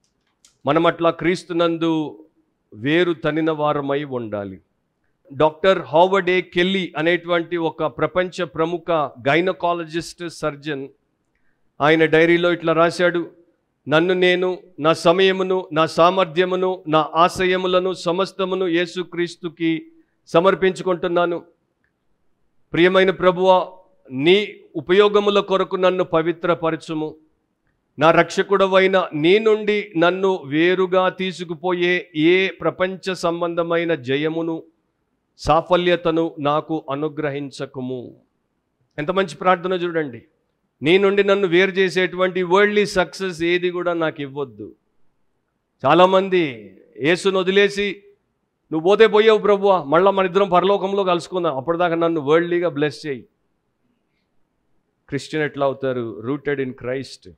మనం అట్లా క్రీస్తునందు వేరు తనిన వారమై ఉండాలి డాక్టర్ హావర్డే కెల్లీ అనేటువంటి ఒక ప్రపంచ ప్రముఖ గైనకాలజిస్ట్ సర్జన్ ఆయన డైరీలో ఇట్లా రాశాడు నన్ను నేను నా సమయమును నా సామర్థ్యమును నా ఆశయములను సమస్తమును యేసుక్రీస్తుకి సమర్పించుకుంటున్నాను ప్రియమైన ప్రభువ నీ ఉపయోగముల కొరకు నన్ను పవిత్రపరచుము నా రక్షకుడవైన నీ నుండి నన్ను వేరుగా తీసుకుపోయే ఏ ప్రపంచ సంబంధమైన జయమును సాఫల్యతను నాకు అనుగ్రహించకుము ఎంత మంచి ప్రార్థన చూడండి నీ నుండి నన్ను వేరు చేసేటువంటి వరల్డ్లీ సక్సెస్ ఏది కూడా నాకు ఇవ్వద్దు చాలామంది యేసును వదిలేసి నువ్వు పోతే పోయావు ప్రభువా మళ్ళీ మన ఇద్దరం పరలోకంలో కలుసుకుందాం అప్పటిదాకా నన్ను వరల్డ్లీగా బ్లెస్ చేయి క్రిస్టియన్ ఎట్లా అవుతారు rooted in Christ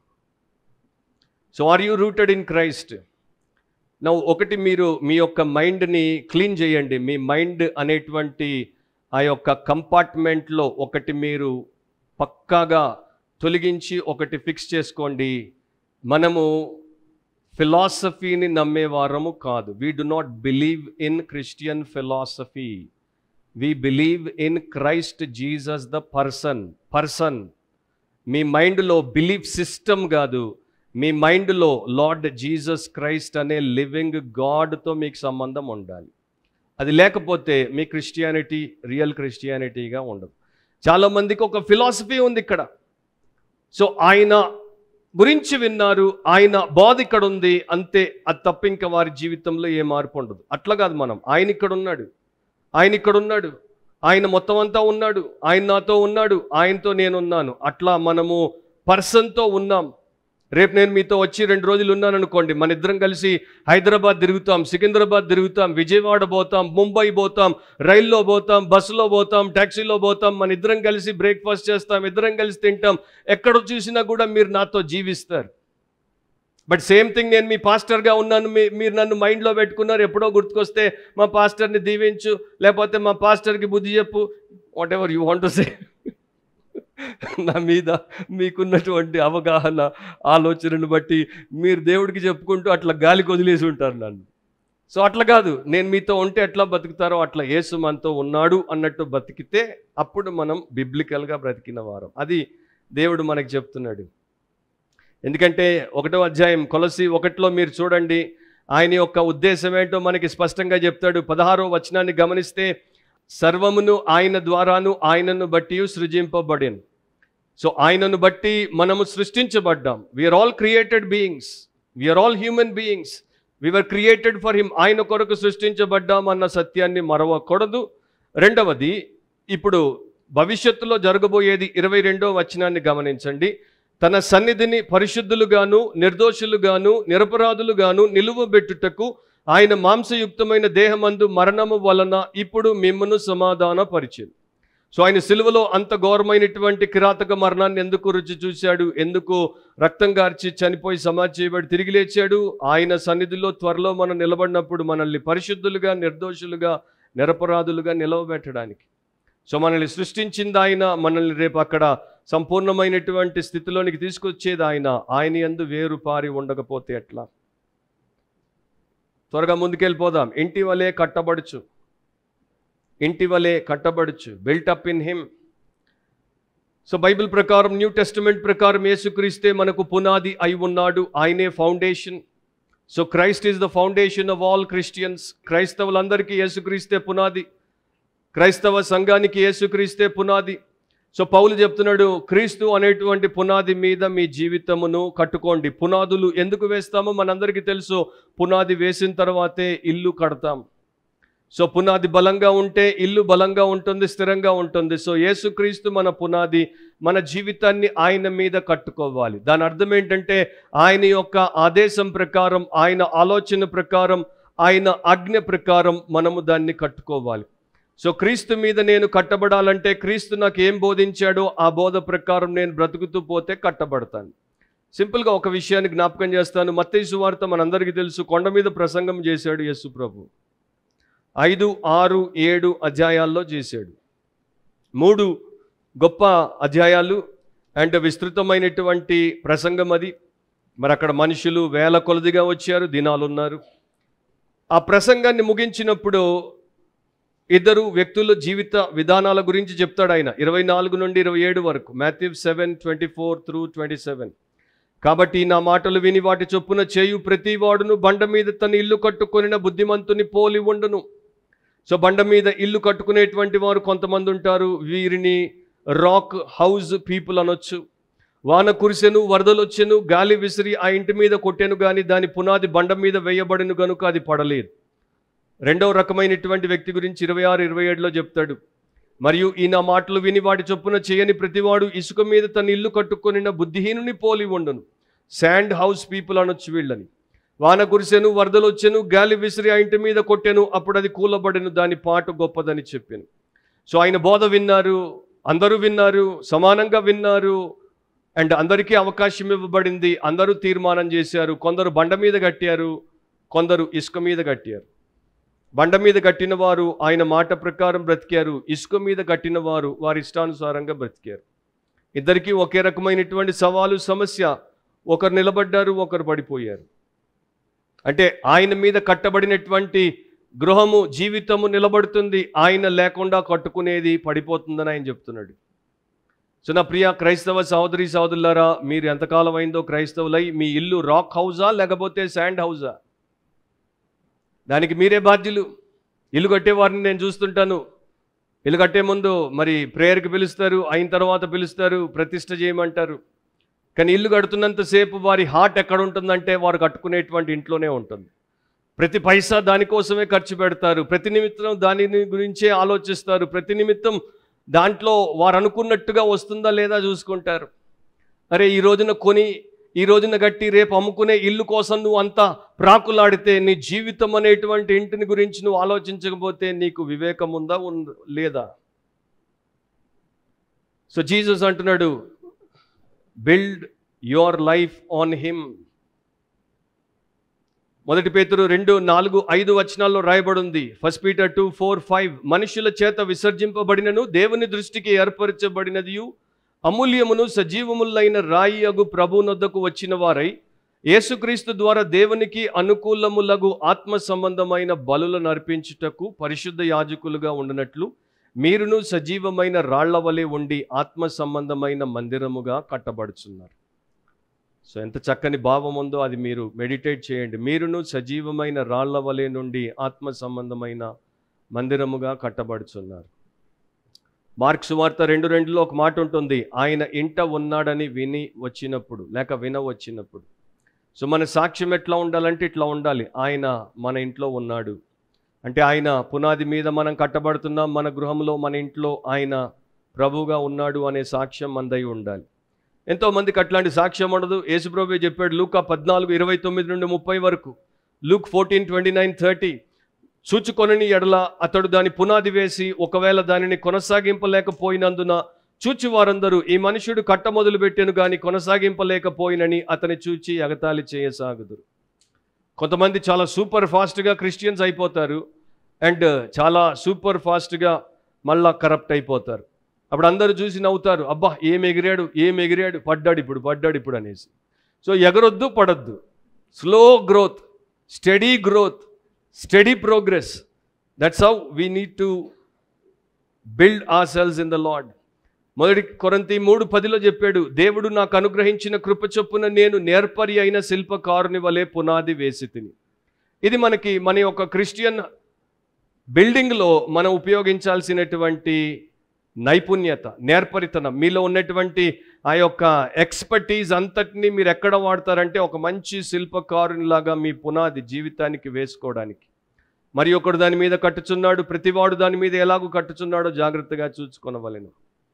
so are you rooted in Christ నా ఒకటి మీరు మీ యొక్క మైండ్ని క్లీన్ చేయండి మీ మైండ్ అనేటువంటి ఆ యొక్క కంపార్ట్మెంట్లో ఒకటి మీరు పక్కాగా తొలగించి ఒకటి ఫిక్స్ చేసుకోండి మనము ఫిలాసఫీని నమ్మేవారము కాదు we do not believe in Christian philosophy we believe in Christ Jesus the person person మీ మైండ్లో బిలీఫ్ సిస్టమ్ కాదు మీ మైండ్లో లార్డ్ జీసస్ క్రైస్ట్ అనే లివింగ్ గాడ్తో మీకు సంబంధం ఉండాలి అది లేకపోతే మీ క్రిస్టియానిటీ రియల్ క్రిస్టియానిటీగా ఉండదు చాలామందికి ఒక ఫిలాసఫీ ఉంది ఇక్కడ సో ఆయన గురించి విన్నారు ఆయన బోధ ఇక్కడ ఉంది అంతే అది తప్ప ఇంకా వారి జీవితంలో ఏ మార్పు ఉండదు అట్లా కాదు మనం ఆయన ఇక్కడ ఉన్నాడు ఆయన ఇక్కడ ఉన్నాడు ఆయన మొత్తం అంతా ఉన్నాడు ఆయన నాతో ఉన్నాడు ఆయనతో నేనున్నాను అట్లా మనము పర్సన్తో ఉన్నాం రేపు నేను మీతో వచ్చి రెండు రోజులు ఉన్నాను అనుకోండి మన ఇద్దరం కలిసి హైదరాబాద్ తిరుగుతాం సికింద్రాబాద్ తిరుగుతాం విజయవాడ పోతాం ముంబై పోతాం రైల్లో పోతాం బస్సులో పోతాం ట్యాక్సీలో పోతాం మన ఇద్దరం కలిసి బ్రేక్ఫాస్ట్ చేస్తాం ఇద్దరం కలిసి తింటాం ఎక్కడ చూసినా కూడా మీరు నాతో జీవిస్తారు బట్ సేమ్ థింగ్ నేను మీ పాస్టర్గా ఉన్నాను మీ మీరు నన్ను మైండ్లో పెట్టుకున్నారు ఎప్పుడో గుర్తుకొస్తే మా పాస్టర్ని దీవించు లేకపోతే మా పాస్టర్కి బుద్ధి చెప్పు whatever you want to say నా మీద మీకున్నటువంటి అవగాహన ఆలోచనను బట్టి మీరు దేవుడికి చెప్పుకుంటూ అట్లా గాలికి వదిలేసి ఉంటారు నన్ను సో అట్లా కాదు నేను మీతో ఉంటే ఎట్లా బతుకుతారో అట్లా యేసు మనతో ఉన్నాడు అన్నట్టు బతికితే అప్పుడు మనం బిబ్లికల్గా బ్రతికిన వారం అది దేవుడు మనకు చెప్తున్నాడు ఎందుకంటే ఒకటో అధ్యాయం కొలసి ఒకటిలో మీరు చూడండి ఆయన యొక్క ఉద్దేశం ఏంటో మనకి స్పష్టంగా చెప్తాడు పదహారో వచనాన్ని గమనిస్తే సర్వమును ఆయన ద్వారాను ఆయనను బట్టి సృజింపబడిన్ సో ఆయనను బట్టి మనము సృష్టించబడ్డాం we are all created beings we are all human beings we are created for him ఆయన కొరకు సృష్టించబడ్డాం అన్న సత్యాన్ని మరవకూడదు రెండవది ఇప్పుడు భవిష్యత్తులో జరగబోయేది ఇరవై రెండో వచనాన్ని గమనించండి తన సన్నిధిని పరిశుద్ధులుగాను నిర్దోషులుగాను నిరపరాధులుగాను నిలువబెట్టుటకు ఆయన మాంసయుక్తమైన దేహమందు మరణము వలన ఇప్పుడు మిమ్మను సమాధాన పరిచింది సో ఆయన సిలువలో అంత ఘోరమైనటువంటి కిరాతక మరణాన్ని ఎందుకు రుచి చూశాడు ఎందుకు రక్తం గార్చి చనిపోయి సమాధి చేయబడి తిరిగి లేచాడు ఆయన సన్నిధిలో త్వరలో మనం నిలబడినప్పుడు మనల్ని పరిశుద్ధులుగా నిర్దోషులుగా నిరపరాధులుగా నిలవబెట్టడానికి సో మనల్ని సృష్టించింది ఆయన మనల్ని రేపు అక్కడ సంపూర్ణమైనటువంటి స్థితిలోనికి తీసుకొచ్చేది ఆయన ఆయన ఎందు వేరు పారి ఉండకపోతే ఎట్లా త్వరగా ముందుకెళ్ళిపోదాం ఇంటి వలె కట్టబడుచు ఇంటి వలె కట్టబడుచు built up in him so Bible ప్రకారం న్యూ టెస్టిమెంట్ ప్రకారం యేసుక్రీస్తే మనకు పునాది అయి ఉన్నాడు ఆయనే foundation so Christ is the foundation of all Christians క్రైస్తవులందరికీ యేసుక్రీస్తే పునాది క్రైస్తవ సంఘానికి యేసుక్రీస్తే పునాది సో పౌలు చెప్తున్నాడు క్రీస్తు అనేటువంటి పునాది మీద మీ జీవితమును కట్టుకోండి పునాదులు ఎందుకు వేస్తామో మనందరికీ తెలుసు పునాది వేసిన తర్వాతే ఇల్లు కడతాం సో పునాది బలంగా ఉంటే ఇల్లు బలంగా ఉంటుంది స్థిరంగా ఉంటుంది సో యేసుక్రీస్తు మన పునాది మన జీవితాన్ని ఆయన మీద కట్టుకోవాలి దాని అర్థం ఏంటంటే ఆయన యొక్క ఆదేశం ప్రకారం ఆయన ఆలోచన ప్రకారం ఆయన ఆజ్ఞ ప్రకారం మనము దాన్ని కట్టుకోవాలి సో క్రీస్తు మీద నేను కట్టబడాలంటే క్రీస్తు నాకు ఏం బోధించాడో ఆ బోధ ప్రకారం నేను బ్రతుకుతూ పోతే కట్టబడతాను సింపుల్గా ఒక విషయాన్ని జ్ఞాపకం చేస్తాను మత్తయి సువార్త మనందరికీ తెలుసు కొండ మీద ప్రసంగం చేశాడు యేసు ప్రభు ఐదు ఆరు ఏడు అధ్యాయాల్లో చేశాడు మూడు గొప్ప అధ్యాయాలు అండ్ విస్తృతమైనటువంటి ప్రసంగం అది మరి అక్కడ మనుషులు వేల కొలదిగా వచ్చారు దినాలు ఉన్నారు ఆ ప్రసంగాన్ని ముగించినప్పుడు ఇద్దరు వ్యక్తుల జీవిత విధానాల గురించి చెప్తాడు ఆయన ఇరవై నాలుగు నుండి ఇరవై ఏడు వరకు Matthew seven twenty four through twenty seven కాబట్టి నా మాటలు విని వాటి చొప్పున చేయు ప్రతి వాడును బండ మీద తన ఇల్లు కట్టుకొనిన బుద్ధిమంతుని పోలి ఉండును సో బండ మీద ఇల్లు కట్టుకునేటువంటి వారు కొంతమంది ఉంటారు వీరిని రాక్ హౌస్ పీపుల్ అనొచ్చు వాన కురిసెను వరదలు వచ్చెను గాలి విసిరి ఆ ఇంటి మీద కొట్టెను కానీ దాని పునాది బండ మీద వేయబడిను గనుక అది పడలేదు రెండవ రకమైనటువంటి వ్యక్తి గురించి ఇరవై ఆరు ఇరవై ఏడులో చెప్తాడు మరియు ఈ నా మాటలు విని వాటి చొప్పున చేయని ప్రతివాడు ఇసుక మీద తన ఇల్లు కట్టుకొనిన బుద్ధిహీనుని పోలి ఉండును శాండ్ హౌస్ పీపుల్ అనొచ్చు వీళ్ళని వాన కురిసెను వరదలు వచ్చెను గాలి విసిరి ఆ ఇంటి మీద కొట్టెను అప్పుడు అది కూలబడెను దాని పాట గొప్పదని చెప్పాను సో ఆయన బోధ విన్నారు అందరూ విన్నారు సమానంగా విన్నారు అండ్ అందరికీ అవకాశం ఇవ్వబడింది అందరూ తీర్మానం చేశారు కొందరు బండ మీద కట్టారు కొందరు ఇసుక మీద కట్టారు బండ మీద కట్టిన వారు ఆయన మాట ప్రకారం బ్రతికారు ఇసుక మీద కట్టిన వారు వారి ఇష్టానుసారంగా బ్రతికారు ఇద్దరికీ ఒకే రకమైనటువంటి సవాలు సమస్య ఒకరు నిలబడ్డారు ఒకరు పడిపోయారు అంటే ఆయన మీద కట్టబడినటువంటి గృహము జీవితము నిలబడుతుంది ఆయన లేకుండా కట్టుకునేది పడిపోతుందని ఆయన చెప్తున్నాడు సో నా ప్రియ క్రైస్తవ సహోదరి సహోదరులారా మీరు ఎంతకాలం అయిందో క్రైస్తవులై మీ ఇల్లు రాక్ హౌజా లేకపోతే శాండ్ హౌజా దానికి మీరే బాధ్యులు ఇల్లు కట్టేవారిని నేను చూస్తుంటాను ఇల్లు కట్టే ముందు మరి ప్రేయర్కి పిలుస్తారు అయిన తర్వాత పిలుస్తారు ప్రతిష్ట చేయమంటారు కానీ ఇల్లు కడుతున్నంతసేపు వారి హార్ట్ ఎక్కడ ఉంటుందంటే వారు కట్టుకునేటువంటి ఇంట్లోనే ఉంటుంది ప్రతి పైసా దానికోసమే ఖర్చు పెడతారు ప్రతి నిమిత్తం దాని గురించే ఆలోచిస్తారు ప్రతి నిమిత్తం దాంట్లో వారు అనుకున్నట్టుగా వస్తుందా లేదా చూసుకుంటారు అరే ఈ రోజున కొని ఈ రోజున గట్టి రేపు అమ్ముకునే ఇల్లు కోసం నువ్వు అంతా ప్రాకులాడితే నీ జీవితం అనేటువంటి ఇంటిని గురించి నువ్వు ఆలోచించకపోతే నీకు వివేకం ఉందా ఉంద లేదా సో జీసస్ అంటున్నాడు build your life on him మొదటి పేతురు రెండు నాలుగు ఐదు వచనాల్లో రాయబడింది first Peter two four five మనుషుల చేత విసర్జింపబడినను దేవుని దృష్టికి ఏర్పరచబడినదియు అమూల్యమును సజీవములైన రాయి అగు ప్రభునొద్దకు వచ్చిన వారై యేసుక్రీస్తు ద్వారా దేవునికి అనుకూలములగు ఆత్మ సంబంధమైన బలులను అర్పించుటకు పరిశుద్ధ యాజకులుగా ఉండనట్లు మీరును సజీవమైన రాళ్ల వలె ఉండి ఆత్మ సంబంధమైన మందిరముగా కట్టబడుచున్నారు సో ఎంత చక్కని భావం ఉందో అది మీరు మెడిటేట్ చేయండి మీరును సజీవమైన రాళ్ల వలె నుండి ఆత్మ సంబంధమైన మందిరముగా కట్టబడుచున్నారు మార్క్స్ వార్త రెండు రెండులో ఒక మాట ఉంటుంది ఆయన ఇంట ఉన్నాడని విని వచ్చినప్పుడు లేక విన వచ్చినప్పుడు సో మన సాక్ష్యం ఎట్లా ఉండాలంటే ఇట్లా ఉండాలి ఆయన మన ఇంట్లో ఉన్నాడు అంటే ఆయన పునాది మీద మనం కట్టబడుతున్నాం మన గృహంలో మన ఇంట్లో ఆయన ప్రభువుగా ఉన్నాడు అనే సాక్ష్యం మనదై ఉండాలి ఎంతోమందికి అట్లాంటి సాక్ష్యం ఉండదు యేసుప్రభు చెప్పాడు లూకా పద్నాలుగు ఇరవై తొమ్మిది నుండి ముప్పై వరకు Luke fourteen twenty nine thirty చూచుకొనని ఎడల అతడు దాని పునాది వేసి ఒకవేళ దానిని కొనసాగింపలేకపోయినందున చూచి వారందరూ ఈ మనుషుడు కట్ట మొదలు పెట్టాను కానీ కొనసాగింపలేకపోయినని అతని చూచి ఎగతాళి చేయసాగుదురు కొంతమంది చాలా సూపర్ ఫాస్ట్గా క్రిస్టియన్స్ అయిపోతారు అండ్ చాలా సూపర్ ఫాస్ట్గా మళ్ళా కరప్ట్ అయిపోతారు అప్పుడు అందరూ చూసి నవ్వుతారు అబ్బా ఏం ఎగిరాడు ఏం ఎగిరాడు పడ్డాడు ఇప్పుడు పడ్డాడు ఇప్పుడు అనేసి సో ఎగరొద్దు పడొద్దు slow growth steady growth steady progress that's how we need to build ourselves in the Lord మొదటి కొరంతి మూడు పదిలో చెప్పాడు దేవుడు నాకు అనుగ్రహించిన కృప చొప్పున నేను నేర్పరి అయిన శిల్పకారుని వలె పునాది వేసి తిని ఇది మనకి మన యొక్క క్రిస్టియన్ బిల్డింగ్లో మనం ఉపయోగించాల్సినటువంటి నైపుణ్యత నేర్పరితనం మీలో ఉన్నటువంటి ఆ యొక్క ఎక్స్పర్టీజ్ అంతటినీ మీరు ఎక్కడ వాడతారంటే ఒక మంచి శిల్పకారునిలాగా మీ పునాది జీవితానికి వేసుకోవడానికి మరి ఒకడు దాని మీద కట్టుచున్నాడు ప్రతివాడు దాని మీద ఎలాగో కట్టుచున్నాడో జాగ్రత్తగా చూసుకొనవలెను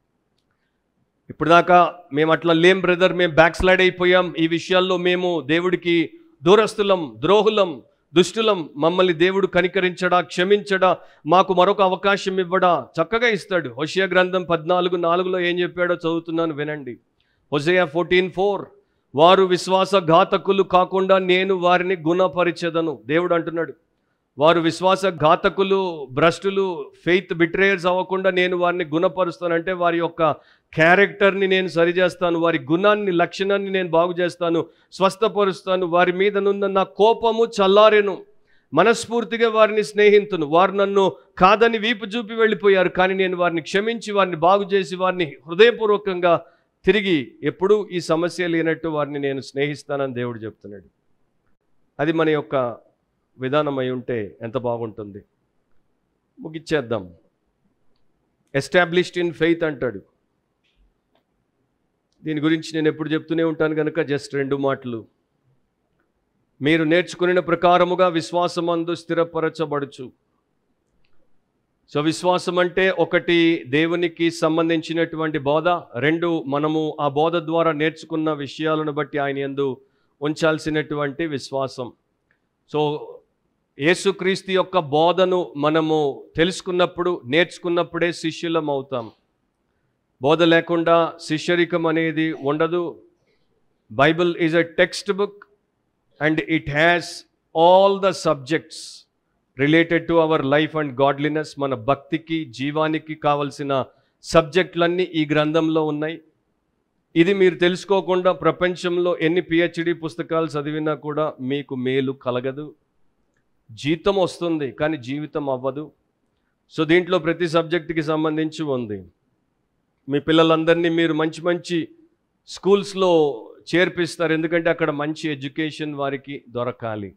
ఇప్పుడు దాకా మేము అట్లా లేం బ్రదర్ మేము బ్యాక్ స్లైడ్ అయిపోయాం ఈ విషయాల్లో మేము దేవుడికి దూరస్తులం ద్రోహులం దుష్టులం మమ్మల్ని దేవుడు కనికరించడా క్షమించడా మాకు మరొక అవకాశం ఇవ్వడా చక్కగా ఇస్తాడు హోషియా గ్రంథం పద్నాలుగు నాలుగులో ఏం చెప్పాడో చదువుతున్నాను వినండి హొజయా ఫోర్టీన్ ఫోర్ వారు విశ్వాసఘాతకులు కాకుండా నేను వారిని గుణపరిచెదను దేవుడు అంటున్నాడు వారు విశ్వాస ఘాతకులు భ్రష్టులు ఫెయిత్ బిట్రేయర్స్ అవ్వకుండా నేను వారిని గుణపరుస్తానంటే వారి యొక్క క్యారెక్టర్ని నేను సరిచేస్తాను వారి గుణాన్ని లక్షణాన్ని నేను బాగు చేస్తాను స్వస్థపరుస్తాను వారి మీద నున్న నా కోపము చల్లారెను మనస్ఫూర్తిగా వారిని స్నేహితును వారు నన్ను కాదని వీపు చూపి వెళ్ళిపోయారు కానీ నేను వారిని క్షమించి వారిని బాగు చేసి వారిని హృదయపూర్వకంగా తిరిగి ఎప్పుడూ ఈ సమస్య లేనట్టు వారిని నేను స్నేహిస్తానని దేవుడు చెప్తున్నాడు అది మన యొక్క విధానం అయి ఉంటే ఎంత బాగుంటుంది ముగిచ్చేద్దాం ఎస్టాబ్లిష్డ్ ఇన్ ఫెయిత్ అంటాడు దీని గురించి నేను ఎప్పుడు చెప్తూనే ఉంటాను కనుక జస్ట్ రెండు మాటలు మీరు నేర్చుకున్న ప్రకారముగా విశ్వాసమందు స్థిరపరచబడుచు సో విశ్వాసం అంటే ఒకటి దేవునికి సంబంధించినటువంటి బోధ రెండు మనము ఆ బోధ ద్వారా నేర్చుకున్న విషయాలను బట్టి ఆయన యందు ఉంచాల్సినటువంటి విశ్వాసం సో యేసుక్రీస్తు యొక్క బోధను మనము తెలుసుకున్నప్పుడు నేర్చుకున్నప్పుడే శిష్యులం అవుతాం బోధ లేకుండా శిష్యరికం అనేది ఉండదు Bible is a text book and it has all the subjects related to our life and godliness మన భక్తికి జీవానికి కావలసిన సబ్జెక్టులన్నీ ఈ గ్రంథంలో ఉన్నాయి ఇది మీరు తెలుసుకోకుండా ప్రపంచంలో ఎన్ని పిహెచ్డి పుస్తకాలు చదివినా కూడా మీకు మేలు కలగదు జీతం వస్తుంది కానీ జీవితం అవ్వదు సో దీంట్లో ప్రతి సబ్జెక్టుకి సంబంధించి ఉంది మీ పిల్లలందరినీ మీరు మంచి మంచి స్కూల్స్లో చేర్పిస్తారు ఎందుకంటే అక్కడ మంచి ఎడ్యుకేషన్ వారికి దొరకాలి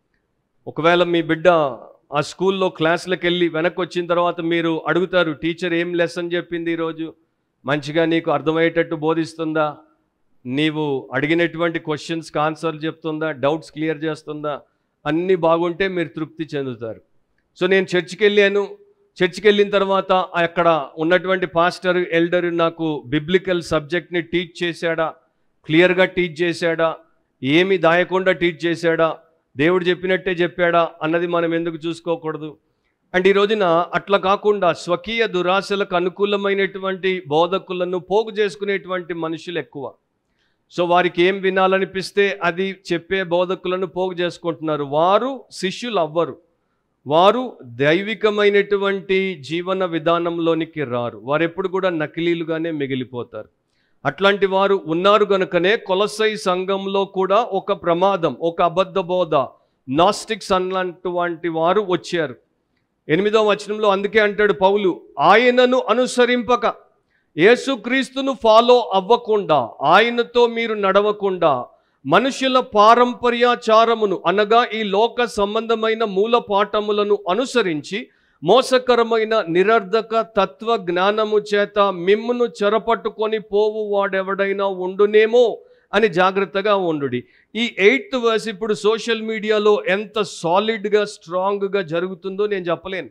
ఒకవేళ మీ బిడ్డ ఆ స్కూల్లో క్లాసులకు వెళ్ళి వెనక్కి వచ్చిన తర్వాత మీరు అడుగుతారు టీచర్ ఏం లెసన్ చెప్పింది ఈరోజు మంచిగా నీకు అర్థమయ్యేటట్టు బోధిస్తుందా నీవు అడిగినటువంటి క్వశ్చన్స్కి ఆన్సర్లు చెప్తుందా డౌట్స్ క్లియర్ చేస్తుందా అన్నీ బాగుంటే మీరు తృప్తి చెందుతారు సో నేను చర్చికి వెళ్ళాను చర్చికి వెళ్ళిన తర్వాత అక్కడ ఉన్నటువంటి పాస్టర్ ఎల్డర్ నాకు బిబ్లికల్ సబ్జెక్ట్ని టీచ్ చేశాడా క్లియర్గా టీచ్ చేశాడా ఏమి దాయకుండా టీచ్ చేశాడా దేవుడు చెప్పినట్టే చెప్పాడా అన్నది మనం ఎందుకు చూసుకోకూడదు అండ్ ఈ రోజున అట్లా కాకుండా స్వకీయ దురాశలకు అనుకూలమైనటువంటి బోధకులను పోగు చేసుకునేటువంటి మనుషులు ఎక్కువ సో వారికి ఏం వినాలనిపిస్తే అది చెప్పే బోధకులను పోగు చేసుకుంటున్నారు వారు శిష్యులు అవ్వరు వారు దైవికమైనటువంటి జీవన విధానంలోనికి రారు వారు ఎప్పుడు కూడా నకిలీలుగానే మిగిలిపోతారు అట్లాంటి వారు ఉన్నారు గనుకనే కొలసై సంఘంలో కూడా ఒక ప్రమాదం ఒక అబద్ధ బోధ నాస్టిక్స్ అన్నటువంటి వారు వచ్చారు ఎనిమిదవ వచనంలో అందుకే అంటాడు పౌలు ఆయనను అనుసరింపక యేసుక్రీస్తును ఫాలో అవ్వకుండా ఆయనతో మీరు నడవకుండా మనుషుల పారంపర్యాచారమును అనగా ఈ లోక సంబంధమైన మూల పాఠములను అనుసరించి మోసకరమైన నిరర్ధక తత్వ జ్ఞానము చేత మిమ్మును చెరపట్టుకొని పోవు వాడెవడైనా ఉండునేమో అని జాగ్రత్తగా ఉండుడి ఈ ఎయిత్ వర్స్ ఇప్పుడు సోషల్ మీడియాలో ఎంత సాలిడ్గా స్ట్రాంగ్గా జరుగుతుందో నేను చెప్పలేను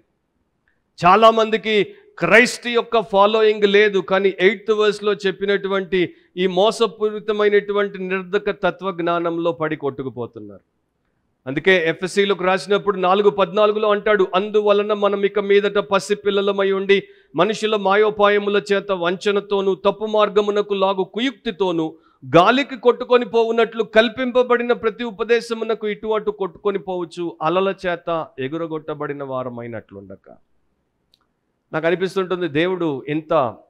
చాలామందికి క్రైస్ట్ యొక్క ఫాలోయింగ్ లేదు కానీ ఎయిత్ వర్స్లో చెప్పినటువంటి ఈ మోసపూరితమైనటువంటి నిర్ధక తత్వ జ్ఞానంలో పడి కొట్టుకుపోతున్నారు అందుకే ఎఫ్ఎస్సీలకు రాసినప్పుడు నాలుగు పద్నాలుగులో అంటాడు అందువలన మనం ఇక మీదట పసిపిల్లలమై ఉండి మనుషుల మాయోపాయముల చేత వంచనతోనూ తప్పు మార్గమునకు లాగు కుయుక్తితోనూ గాలికి కొట్టుకొని పోవునట్లు కల్పింపబడిన ప్రతి ఉపదేశమునకు ఇటు అటు కొట్టుకొని పోవచ్చు అలల చేత ఎగురగొట్టబడిన వారమైనట్లుండక నాకు అనిపిస్తుంటుంది దేవుడు ఇంత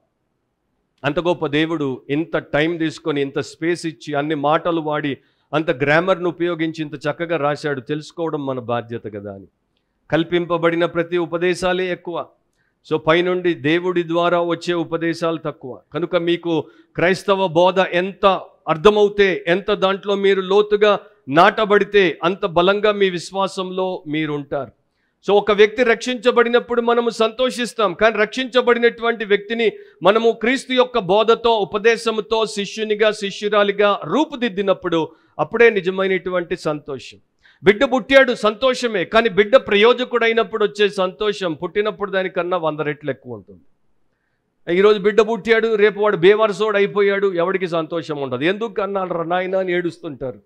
అంత గొప్ప దేవుడు ఇంత టైం తీసుకొని ఇంత స్పేస్ ఇచ్చి అన్ని మాటలు వాడి అంత గ్రామర్ను ఉపయోగించి ఇంత చక్కగా రాశాడు తెలుసుకోవడం మన బాధ్యత కదా అని కల్పింపబడిన ప్రతి ఉపదేశాలే ఎక్కువ సో పైనుండి దేవుడి ద్వారా వచ్చే ఉపదేశాలు తక్కువ కనుక మీకు క్రైస్తవ బోధ ఎంత అర్థమవుతే ఎంత దాంట్లో మీరు లోతుగా నాటబడితే అంత బలంగా మీ విశ్వాసంలో మీరు ఉంటారు సో ఒక వ్యక్తి రక్షించబడినప్పుడు మనము సంతోషిస్తాం కానీ రక్షించబడినటువంటి వ్యక్తిని మనము క్రీస్తు యొక్క బోధతో ఉపదేశంతో శిష్యునిగా శిష్యురాలిగా రూపుదిద్దినప్పుడు అప్పుడే నిజమైనటువంటి సంతోషం బిడ్డ పుట్టాడు సంతోషమే కానీ బిడ్డ ప్రయోజకుడైనప్పుడు వచ్చే సంతోషం పుట్టినప్పుడు దానికన్నా వంద రెట్లు ఎక్కువ ఉంటుంది ఈరోజు బిడ్డ పుట్టాడు రేపు వాడు బేవర్సోడు అయిపోయాడు ఎవడికి సంతోషం ఉండదు ఎందుకు అన్నాడు నాయన అని ఏడుస్తుంటారు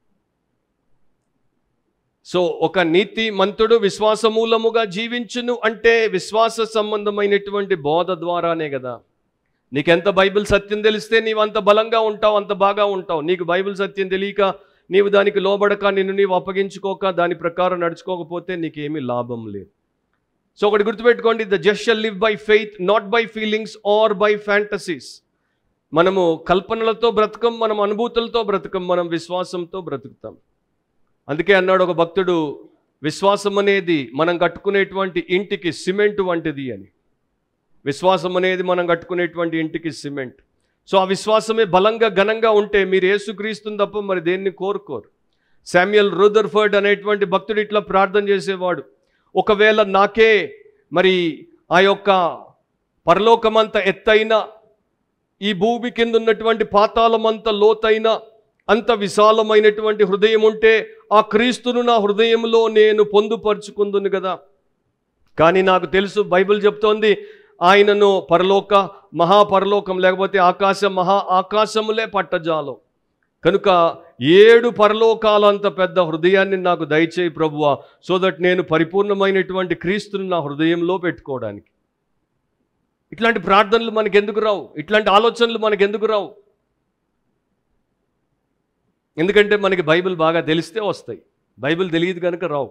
సో ఒక నీతి మంతుడు విశ్వాసమూలముగా జీవించును అంటే విశ్వాస సంబంధమైనటువంటి బోధ ద్వారానే కదా నీకెంత బైబిల్ సత్యం తెలిస్తే నీవు అంత బలంగా ఉంటావు అంత బాగా ఉంటావు నీకు బైబిల్ సత్యం తెలియక నీవు దానికి లోబడక నిన్ను నీవు అప్పగించుకోక దాని ప్రకారం నడుచుకోకపోతే నీకేమీ లాభం లేదు సో ఒకటి గుర్తుపెట్టుకోండి the just shall live by faith not by feelings or by fantasies మనము కల్పనలతో బ్రతకం మనం అనుభూతులతో బ్రతకం మనం విశ్వాసంతో బ్రతుకుతాం అందుకే అన్నాడు ఒక భక్తుడు విశ్వాసం అనేది మనం కట్టుకునేటువంటి ఇంటికి సిమెంట్ వంటిది అని విశ్వాసం అనేది మనం కట్టుకునేటువంటి ఇంటికి సిమెంట్ సో ఆ విశ్వాసమే బలంగా ఘనంగా ఉంటే మీరు యేసుక్రీస్తుని తప్ప మరి దేన్ని కోరుకోరు శామ్యుయల్ రూదర్ఫర్డ్ అనేటువంటి భక్తుడు ఇట్లా ప్రార్థన చేసేవాడు ఒకవేళ నాకే మరి ఆ యొక్క పరలోకమంత ఎత్తైన ఈ భూమి కింద ఉన్నటువంటి పాతాళమంత లోతైన అంత విశాలమైనటువంటి హృదయం ఉంటే ఆ క్రీస్తును నా హృదయంలో నేను పొందుపరుచుకుందును కదా కానీ నాకు తెలుసు బైబిల్ చెప్తోంది ఆయనను పరలోక మహాపరలోకం లేకపోతే ఆకాశ మహా ఆకాశములే పట్టజాలం కనుక ఏడు పరలోకాలంత పెద్ద హృదయాన్ని నాకు దయచేయి ప్రభువా సో దట్ నేను పరిపూర్ణమైనటువంటి క్రీస్తుని నా హృదయంలో పెట్టుకోవడానికి ఇట్లాంటి ప్రార్థనలు మనకి ఎందుకు రావు ఇట్లాంటి ఆలోచనలు మనకి ఎందుకు రావు ఎందుకంటే మనకి బైబిల్ బాగా తెలిస్తే వస్తాయి బైబిల్ తెలియదు కనుక రావు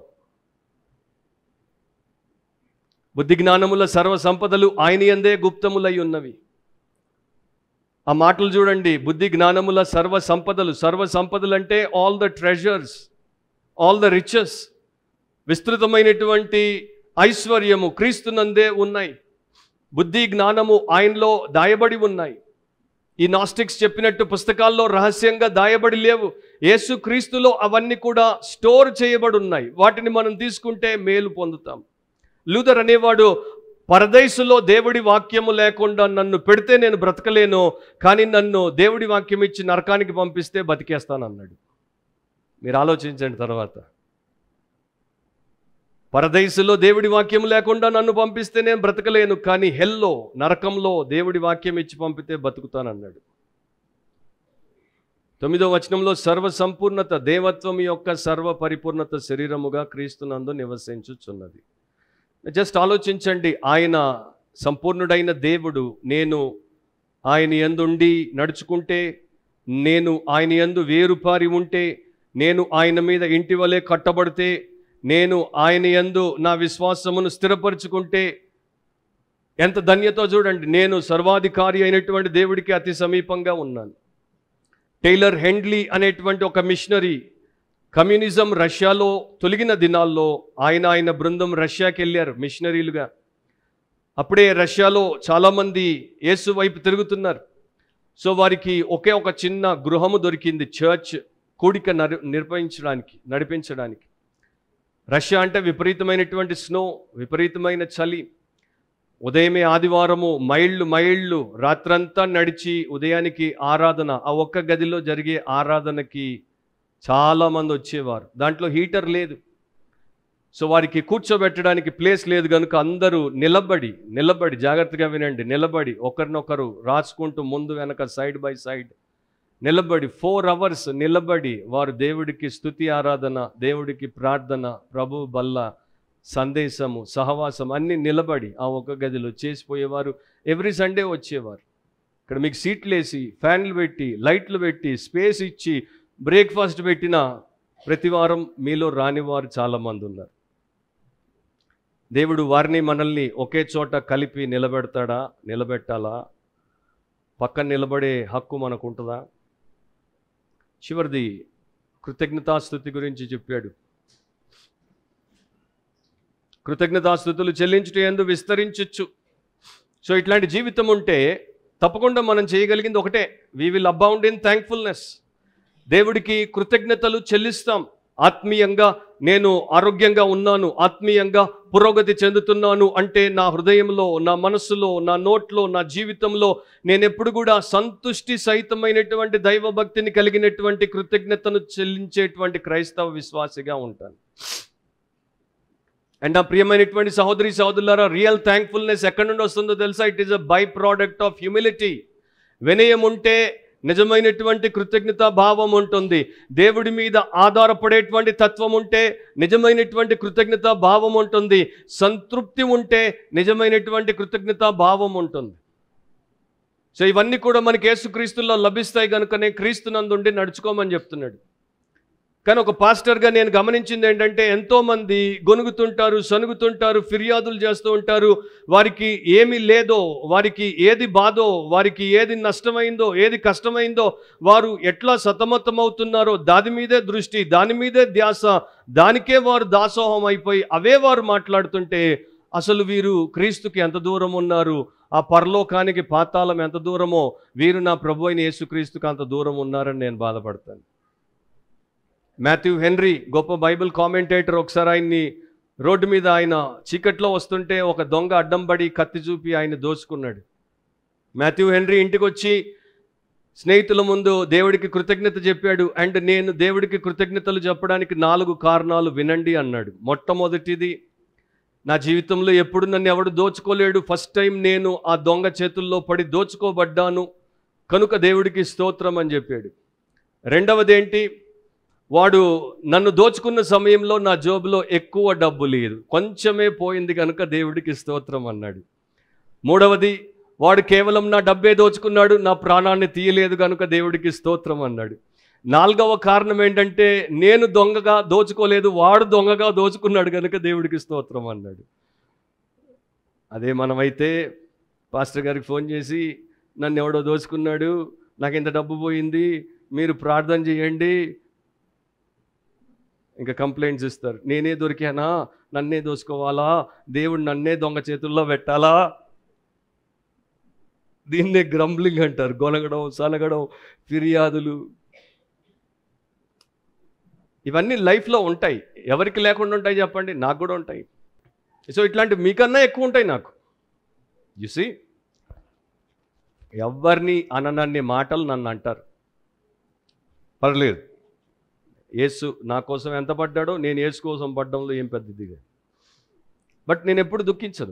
బుద్ధి జ్ఞానముల సర్వ సంపదలు ఆయన ఎందే గుప్తములై ఉన్నవి ఆ మాటలు చూడండి బుద్ధి జ్ఞానముల సర్వ సంపదలు సర్వ సంపదలు అంటే all the treasures all the riches విస్తృతమైనటువంటి ఐశ్వర్యము క్రీస్తునందే ఉన్నాయి బుద్ధి జ్ఞానము ఆయనలో దాయబడి ఉన్నాయి ఈ నాస్టిక్స్ చెప్పినట్టు పుస్తకాల్లో రహస్యంగా దాయబడి లేవు యేసు క్రీస్తులో అవన్నీ కూడా స్టోర్ చేయబడి ఉన్నాయి వాటిని మనం తీసుకుంటే మేలు పొందుతాం లూథర్ అనేవాడు పరదేశులో దేవుడి వాక్యము లేకుండా నన్ను పెడితే నేను బ్రతకలేను కానీ నన్ను దేవుడి వాక్యం ఇచ్చి నరకానికి పంపిస్తే బతికేస్తానన్నాడు మీరు ఆలోచించండి తర్వాత పరదేశులో దేవుడి వాక్యం లేకుండా నన్ను పంపిస్తే నేను బ్రతకలేను కానీ హెల్లో నరకంలో దేవుడి వాక్యం ఇచ్చి పంపితే బతుకుతానన్నాడు తొమ్మిదో వచనంలో సర్వ సంపూర్ణత దేవత్వం యొక్క సర్వ పరిపూర్ణత శరీరముగా క్రీస్తునందు నివసించుచున్నది జస్ట్ ఆలోచించండి ఆయన సంపూర్ణుడైన దేవుడు నేను ఆయన యందుండి నడుచుకుంటే నేను ఆయన యందు వేరుపారి ఉంటే నేను ఆయన మీద ఇంటి వలె కట్టబడితే నేను ఆయన యందు నా విశ్వాసమును స్థిరపరుచుకుంటే ఎంత ధన్యతో చూడండి నేను సర్వాధికారి అయినటువంటి దేవుడికి అతి సమీపంగా ఉన్నాను టైలర్ హెండ్లీ అనేటువంటి ఒక మిషనరీ కమ్యూనిజం రష్యాలో తొలగిన దినాల్లో ఆయన ఆయన బృందం రష్యాకి వెళ్ళారు మిషనరీలుగా అప్పుడే రష్యాలో చాలామంది యేసు వైపు తిరుగుతున్నారు సో వారికి ఒకే ఒక చిన్న గృహము దొరికింది చర్చ్ కూడిక నరి నిర్వహించడానికి నడిపించడానికి రష్యా అంటే విపరీతమైనటువంటి స్నో విపరీతమైన చలి ఉదయమే ఆదివారము మైళ్ళు మైళ్ళు రాత్రంతా నడిచి ఉదయానికి ఆరాధన ఆ ఒక్క గదిలో జరిగే ఆరాధనకి చాలామంది వచ్చేవారు దాంట్లో హీటర్ లేదు సో వారికి కూర్చోబెట్టడానికి ప్లేస్ లేదు కనుక అందరూ నిలబడి నిలబడి జాగ్రత్తగా వినండి నిలబడి ఒకరినొకరు రాసుకుంటూ ముందు వెనక సైడ్ బై సైడ్ నిలబడి ఫోర్ అవర్స్ నిలబడి వారు దేవుడికి స్తుతి ఆరాధన దేవుడికి ప్రార్థన ప్రభు బల్ల సందేశము సహవాసం అన్నీ నిలబడి ఆ ఒక్క గదిలో చేసిపోయేవారు ఎవ్రీ సండే వచ్చేవారు ఇక్కడ మీకు సీట్లు వేసి ఫ్యాన్లు పెట్టి లైట్లు పెట్టి స్పేస్ ఇచ్చి బ్రేక్ఫాస్ట్ పెట్టిన ప్రతి వారం మీలో రానివారు చాలామంది ఉన్నారు దేవుడు వారిని మనల్ని ఒకే చోట కలిపి నిలబెడతాడా నిలబెట్టాలా పక్కన నిలబడే హక్కు మనకు ఉంటుందా చివరిది కృతజ్ఞతాస్థుతి గురించి చెప్పాడు కృతజ్ఞతాస్థుతులు చెల్లించుట ఎందు విస్తరించచ్చు సో ఇట్లాంటి జీవితం ఉంటే తప్పకుండా మనం చేయగలిగింది ఒకటే we will abound in thankfulness దేవుడికి కృతజ్ఞతలు చెల్లిస్తాం ఆత్మీయంగా నేను ఆరోగ్యంగా ఉన్నాను ఆత్మీయంగా పురోగతి చెందుతున్నాను అంటే నా హృదయంలో నా మనస్సులో నా నోట్లో నా జీవితంలో నేను ఎప్పుడు కూడా సంతుష్టి సహితమైనటువంటి దైవభక్తిని కలిగినటువంటి కృతజ్ఞతను చెల్లించేటువంటి క్రైస్తవ విశ్వాసిగా ఉంటాను అండ్ నా ప్రియమైనటువంటి సహోదరి సహోదరులారా రియల్ థ్యాంక్ఫుల్నెస్ ఎక్కడి నుండి వస్తుందో తెలుసా it is a byproduct of humility వినయం ఉంటే నిజమైనటువంటి కృతజ్ఞత భావం ఉంటుంది దేవుడి మీద ఆధారపడేటువంటి తత్వం ఉంటే నిజమైనటువంటి కృతజ్ఞత భావం ఉంటుంది సంతృప్తి ఉంటే నిజమైనటువంటి కృతజ్ఞత భావం ఉంటుంది సో ఇవన్నీ కూడా మనకి యేసుక్రీస్తుల్లో లభిస్తాయి కనుకనే క్రీస్తునందుండి నడుచుకోమని చెప్తున్నాడు కానీ ఒక పాస్టర్గా నేను గమనించింది ఏంటంటే ఎంతోమంది గొనుగుతుంటారు సనుగుతుంటారు ఫిర్యాదులు చేస్తూ ఉంటారు వారికి ఏమి లేదో వారికి ఏది బాధో వారికి ఏది నష్టమైందో ఏది కష్టమైందో వారు ఎట్లా సతమతమవుతున్నారో దాని మీదే దృష్టి దాని మీదే ధ్యాస దానికే వారు దాసోహం అయిపోయి అవే వారు మాట్లాడుతుంటే అసలు వీరు క్రీస్తుకి ఎంత దూరం ఉన్నారు ఆ పరలోకానికి పాతాళం ఎంత దూరమో వీరు నా ప్రభు అయిన యేసుక్రీస్తుకి అంత దూరం ఉన్నారని నేను బాధపడతాను మాథ్యూ హెన్రీ గొప్ప బైబిల్ కామెంటేటర్ ఒకసారి ఆయన్ని రోడ్డు మీద ఆయన చీకట్లో వస్తుంటే ఒక దొంగ అడ్డం పడి కత్తి చూపి ఆయన దోచుకున్నాడు మాథ్యూ హెన్రీ ఇంటికి వచ్చి స్నేహితుల ముందు దేవుడికి కృతజ్ఞత చెప్పాడు అండ్ నేను దేవుడికి కృతజ్ఞతలు చెప్పడానికి నాలుగు కారణాలు వినండి అన్నాడు మొట్టమొదటిది నా జీవితంలో ఎప్పుడు నన్ను ఎవడు దోచుకోలేడు ఫస్ట్ టైం నేను ఆ దొంగ చేతుల్లో పడి దోచుకోబడ్డాను కనుక దేవుడికి స్తోత్రం అని చెప్పాడు రెండవది ఏంటి వాడు నన్ను దోచుకున్న సమయంలో నా జోబులో ఎక్కువ డబ్బు లేదు కొంచెమే పోయింది కనుక దేవుడికి స్తోత్రం అన్నాడు మూడవది వాడు కేవలం నా డబ్బే దోచుకున్నాడు నా ప్రాణాన్ని తీయలేదు కనుక దేవుడికి స్తోత్రం అన్నాడు నాలుగవ కారణం ఏంటంటే నేను దొంగగా దోచుకోలేదు వాడు దొంగగా దోచుకున్నాడు కనుక దేవుడికి స్తోత్రం అన్నాడు అదే మనమైతే పాస్టర్ గారికి ఫోన్ చేసి నన్ను ఎవడో దోచుకున్నాడు నాకు ఇంత డబ్బు పోయింది మీరు ప్రార్థన చేయండి ఇంకా కంప్లైంట్స్ ఇస్తారు నేనే దొరికానా నన్నే దోసుకోవాలా దేవుడు నన్నే దొంగ చేతుల్లో పెట్టాలా దీన్నే గ్రంబ్లింగ్ అంటారు గొనగడం సనగడం ఫిర్యాదులు ఇవన్నీ లైఫ్లో ఉంటాయి ఎవరికి లేకుండా ఉంటాయి చెప్పండి నాకు కూడా ఉంటాయి సో ఇట్లాంటి మీకన్నా ఎక్కువ ఉంటాయి నాకు యుసి ఎవరిని అననన్ని మాటలు నన్ను అంటారు పర్లేదు యేసు నా కోసం ఎంత పడ్డాడో నేను యేసు కోసం పడ్డంలో ఏం పెద్దదిగా బట్ నేను ఎప్పుడు దుఃఖించను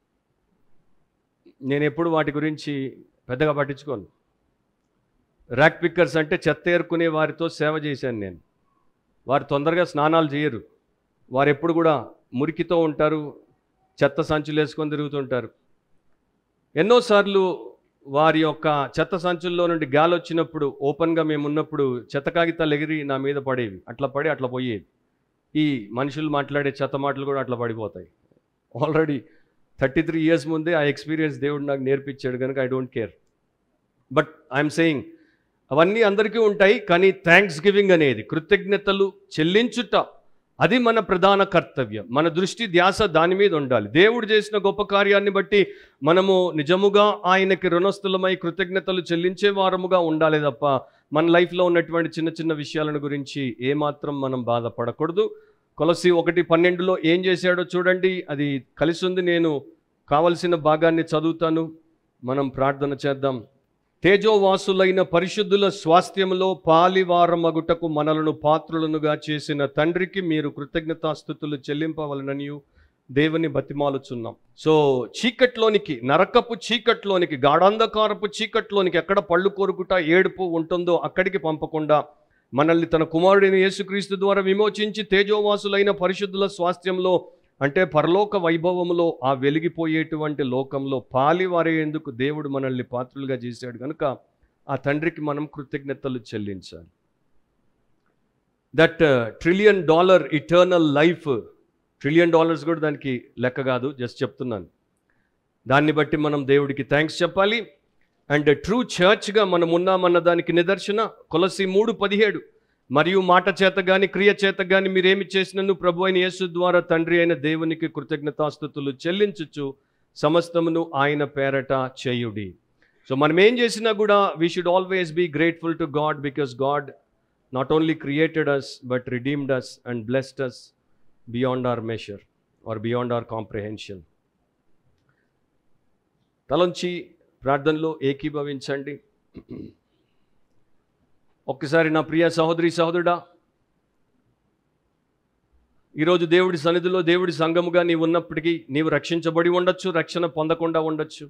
నేను ఎప్పుడు వాటి గురించి పెద్దగా పట్టించుకోను ర్యాక్ పిక్కర్స్ అంటే చెత్త ఏరుకునే వారితో సేవ చేశాను నేను వారు తొందరగా స్నానాలు చేయరు వారు ఎప్పుడు కూడా మురికితో ఉంటారు చెత్త సంచులు వేసుకొని తిరుగుతుంటారు ఎన్నోసార్లు వారి యొక్క చెత్త సంచుల్లో నుండి గాలి వచ్చినప్పుడు ఓపెన్గా మేము ఉన్నప్పుడు చెత్త కాగితాలు ఎగిరి నా మీద పడేవి అట్లా పడి అట్లా పోయేవి ఈ మనుషులు మాట్లాడే చెత్త మాటలు కూడా అట్లా పడిపోతాయి ఆల్రెడీ థర్టీ త్రీ ఇయర్స్ ముందే ఆ ఎక్స్పీరియన్స్ దేవుడు నాకు నేర్పించాడు కనుక I don't care but I'm saying అవన్నీ అందరికీ ఉంటాయి కానీ థ్యాంక్స్ గివింగ్ అనేది కృతజ్ఞతలు చెల్లించుట అది మన ప్రధాన కర్తవ్యం మన దృష్టి ధ్యాస దాని మీద ఉండాలి దేవుడు చేసిన గొప్ప కార్యాన్ని బట్టి మనము నిజముగా ఆయనకి రుణస్థులమై కృతజ్ఞతలు చెల్లించే వారముగా ఉండాలి తప్ప మన లైఫ్లో ఉన్నటువంటి చిన్న చిన్న విషయాలను గురించి ఏమాత్రం మనం బాధపడకూడదు కొలసి ఒకటి పన్నెండులో ఏం చేశాడో చూడండి అది కలిసి ఉంది నేను కావలసిన భాగాన్ని చదువుతాను మనం ప్రార్థన చేద్దాం తేజోవాసులైన పరిశుద్ధుల స్వాస్థ్యములో పాలివారమగుటకు మనలను పాత్రులనుగా చేసిన తండ్రికి మీరు కృతజ్ఞతాస్థుతులు చెల్లింపవలననియు దేవుని బతిమాలుచున్నాం సో చీకట్లోనికి నరకపు చీకట్లోనికి గాఢాంధకారపు చీకట్లోనికి ఎక్కడ పళ్ళు కోరుకుట ఏడుపు ఉంటుందో అక్కడికి పంపకుండా మనల్ని తన కుమారుడైన యేసుక్రీస్తు ద్వారా విమోచించి తేజోవాసులైన పరిశుద్ధుల స్వాస్థ్యంలో అంటే పరలోక వైభవములో ఆ వెలిగిపోయేటువంటి లోకంలో పాలివారేందుకు దేవుడు మనల్ని పాత్రులుగా చేశాడు కనుక ఆ తండ్రికి మనం కృతజ్ఞతలు చెల్లించాలి that trillion dollar eternal life trillion dollars కూడా దానికి లెక్క కాదు జస్ట్ చెప్తున్నాను దాన్ని బట్టి మనం దేవుడికి థ్యాంక్స్ చెప్పాలి అండ్ ట్రూ చర్చ్గా మనం ఉన్నామన్న దానికి నిదర్శన కొలసి మూడు పదిహేడు మరియు మాట చేత గాని క్రియ చేత గాని మీరేమి చేసినను ప్రభు అయిన యేసు ద్వారా తండ్రి అయిన దేవునికి కృతజ్ఞతాస్థుతులు చెల్లించుచు సమస్తమును ఆయన పేరట చేయుడి సో మనం ఏం చేసినా కూడా we should always be grateful to God because God not only created us but redeemed us and blessed us beyond our measure or beyond our comprehension తలంచి ప్రార్థనలో ఏకీభవించండి ఒక్కసారి నా ప్రియ సహోదరి సహోదరుడా ఈరోజు దేవుడి సన్నిధిలో దేవుడి సంఘముగా నీవు ఉన్నప్పటికీ నీవు రక్షించబడి ఉండొచ్చు రక్షణ పొందకుండా ఉండొచ్చు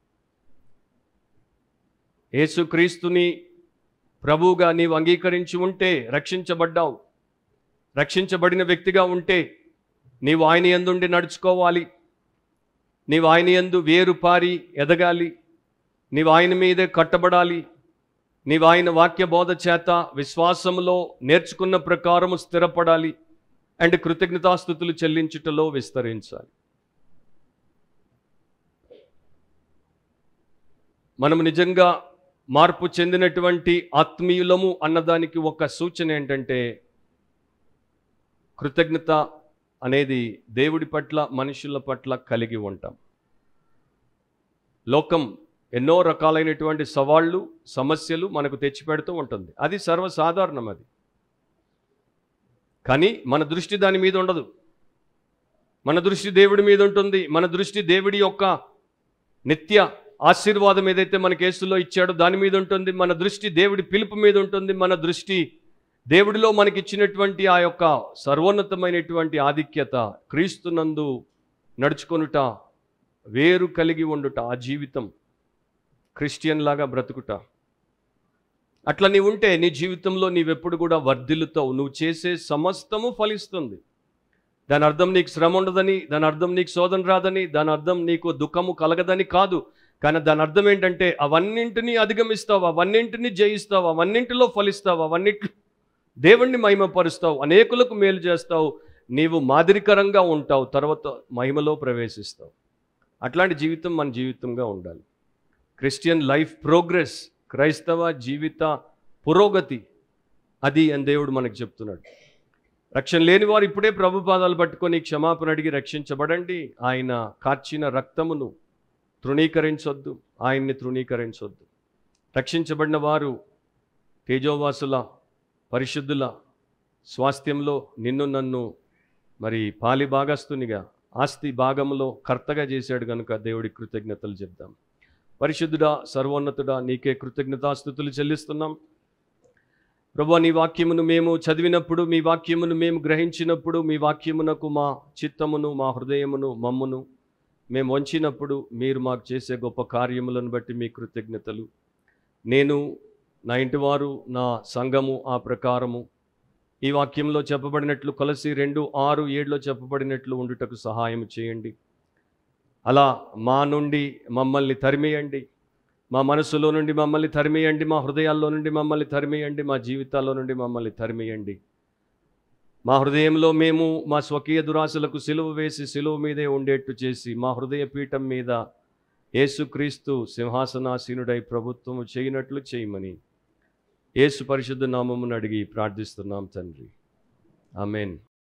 యేసుక్రీస్తుని ప్రభువుగా నీవు అంగీకరించి ఉంటే రక్షించబడ్డావు రక్షించబడిన వ్యక్తిగా ఉంటే నీవు ఆయన ఎందుండి నడుచుకోవాలి నీవు ఆయన ఎందు వేరు పారి ఎదగాలి నీవు ఆయన మీదే కట్టబడాలి నీవు ఆయన వాక్య బోధ చేత విశ్వాసములో నేర్చుకున్న ప్రకారము స్థిరపడాలి అండ్ కృతజ్ఞతాస్థుతులు చెల్లించుటలో విస్తరించాలి మనము నిజంగా మార్పు చెందినటువంటి ఆత్మీయులము అన్నదానికి ఒక సూచన ఏంటంటే కృతజ్ఞత అనేది దేవుడి పట్ల మనుషుల పట్ల కలిగి ఉంటాం లోకం ఎన్నో రకాలైనటువంటి సవాళ్ళు సమస్యలు మనకు తెచ్చిపెడుతూ ఉంటుంది అది సర్వసాధారణం అది కానీ మన దృష్టి దాని మీద ఉండదు మన దృష్టి దేవుడి మీద ఉంటుంది మన దృష్టి దేవుడి యొక్క నిత్య ఆశీర్వాదం ఏదైతే మన కేసులో ఇచ్చాడో దాని మీద ఉంటుంది మన దృష్టి దేవుడి పిలుపు మీద ఉంటుంది మన దృష్టి దేవుడిలో మనకిచ్చినటువంటి ఆ యొక్క సర్వోన్నతమైనటువంటి ఆధిక్యత క్రీస్తునందు నడుచుకొనుట వేరు కలిగి ఉండుట ఆ జీవితం క్రిస్టియన్ లాగా బ్రతుకుట అట్లా నీవు ఉంటే నీ జీవితంలో నీవెప్పుడు కూడా వర్ధిల్లుతావు నువ్వు చేసే సమస్తము ఫలిస్తుంది దాని అర్థం నీకు శ్రమ ఉండదని దాని అర్థం నీకు శోధన రాదని దాని అర్థం నీకు దుఃఖము కలగదని కాదు కానీ దాని అర్థం ఏంటంటే అవన్నింటినీ అధిగమిస్తావు అవన్నింటినీ జయిస్తావు అవన్నింటిలో ఫలిస్తావు అవన్నింటి దేవుణ్ణి మహిమపరుస్తావు అనేకులకు మేలు చేస్తావు నీవు మాదిరికరంగా ఉంటావు తర్వాత మహిమలో ప్రవేశిస్తావు అట్లాంటి జీవితం మన జీవితంగా ఉండాలి క్రిస్టియన్ లైఫ్ ప్రోగ్రెస్ క్రైస్తవ జీవిత పురోగతి అది అని దేవుడు మనకు చెప్తున్నాడు రక్షణ లేని వారు ఇప్పుడే ప్రభు పాదాలు పట్టుకొని క్షమాపణ అడిగి రక్షించబడండి ఆయన కార్చిన రక్తమును తృణీకరించొద్దు ఆయన్ని తృణీకరించొద్దు రక్షించబడిన వారు తేజోవాసుల పరిశుద్ధుల స్వాస్థ్యంలో నిన్ను నన్ను మరి పాలి భాగస్తునిగా ఆస్తి భాగంలో కర్తగా చేశాడు కనుక దేవుడి కృతజ్ఞతలు చెప్దాం పరిశుద్ధుడా సర్వోన్నతుడా నీకే కృతజ్ఞతాస్థుతులు చెల్లిస్తున్నాం ప్రభా నీ వాక్యమును మేము చదివినప్పుడు మీ వాక్యమును మేము గ్రహించినప్పుడు మీ వాక్యమునకు మా చిత్తమును మా హృదయమును మమ్మును మేము వంచినప్పుడు మీరు మాకు చేసే గొప్ప కార్యములను బట్టి మీ కృతజ్ఞతలు నేను నా ఇంటివారు నా సంఘము ఆ ప్రకారము ఈ వాక్యంలో చెప్పబడినట్లు కొలసి రెండు ఆరు ఏడులో చెప్పబడినట్లు ఉండుటకు సహాయం చేయండి అలా మా నుండి మమ్మల్ని తరిమేయండి మా మనసులో నుండి మమ్మల్ని తరిమేయండి మా హృదయాల్లో నుండి మమ్మల్ని తరిమేయండి మా జీవితాల్లో నుండి మమ్మల్ని తరిమేయండి మా హృదయంలో మేము మా స్వకీయ దురాశలకు సిలువ వేసి సిలువ మీదే ఉండేట్టు చేసి మా హృదయ పీఠం మీద యేసుక్రీస్తు సింహాసనాసీనుడై ప్రభుత్వము చేయనట్లు చేయమని యేసు పరిశుద్ధ నామమును అడిగి ప్రార్థిస్తున్నాం తండ్రి ఆమెన్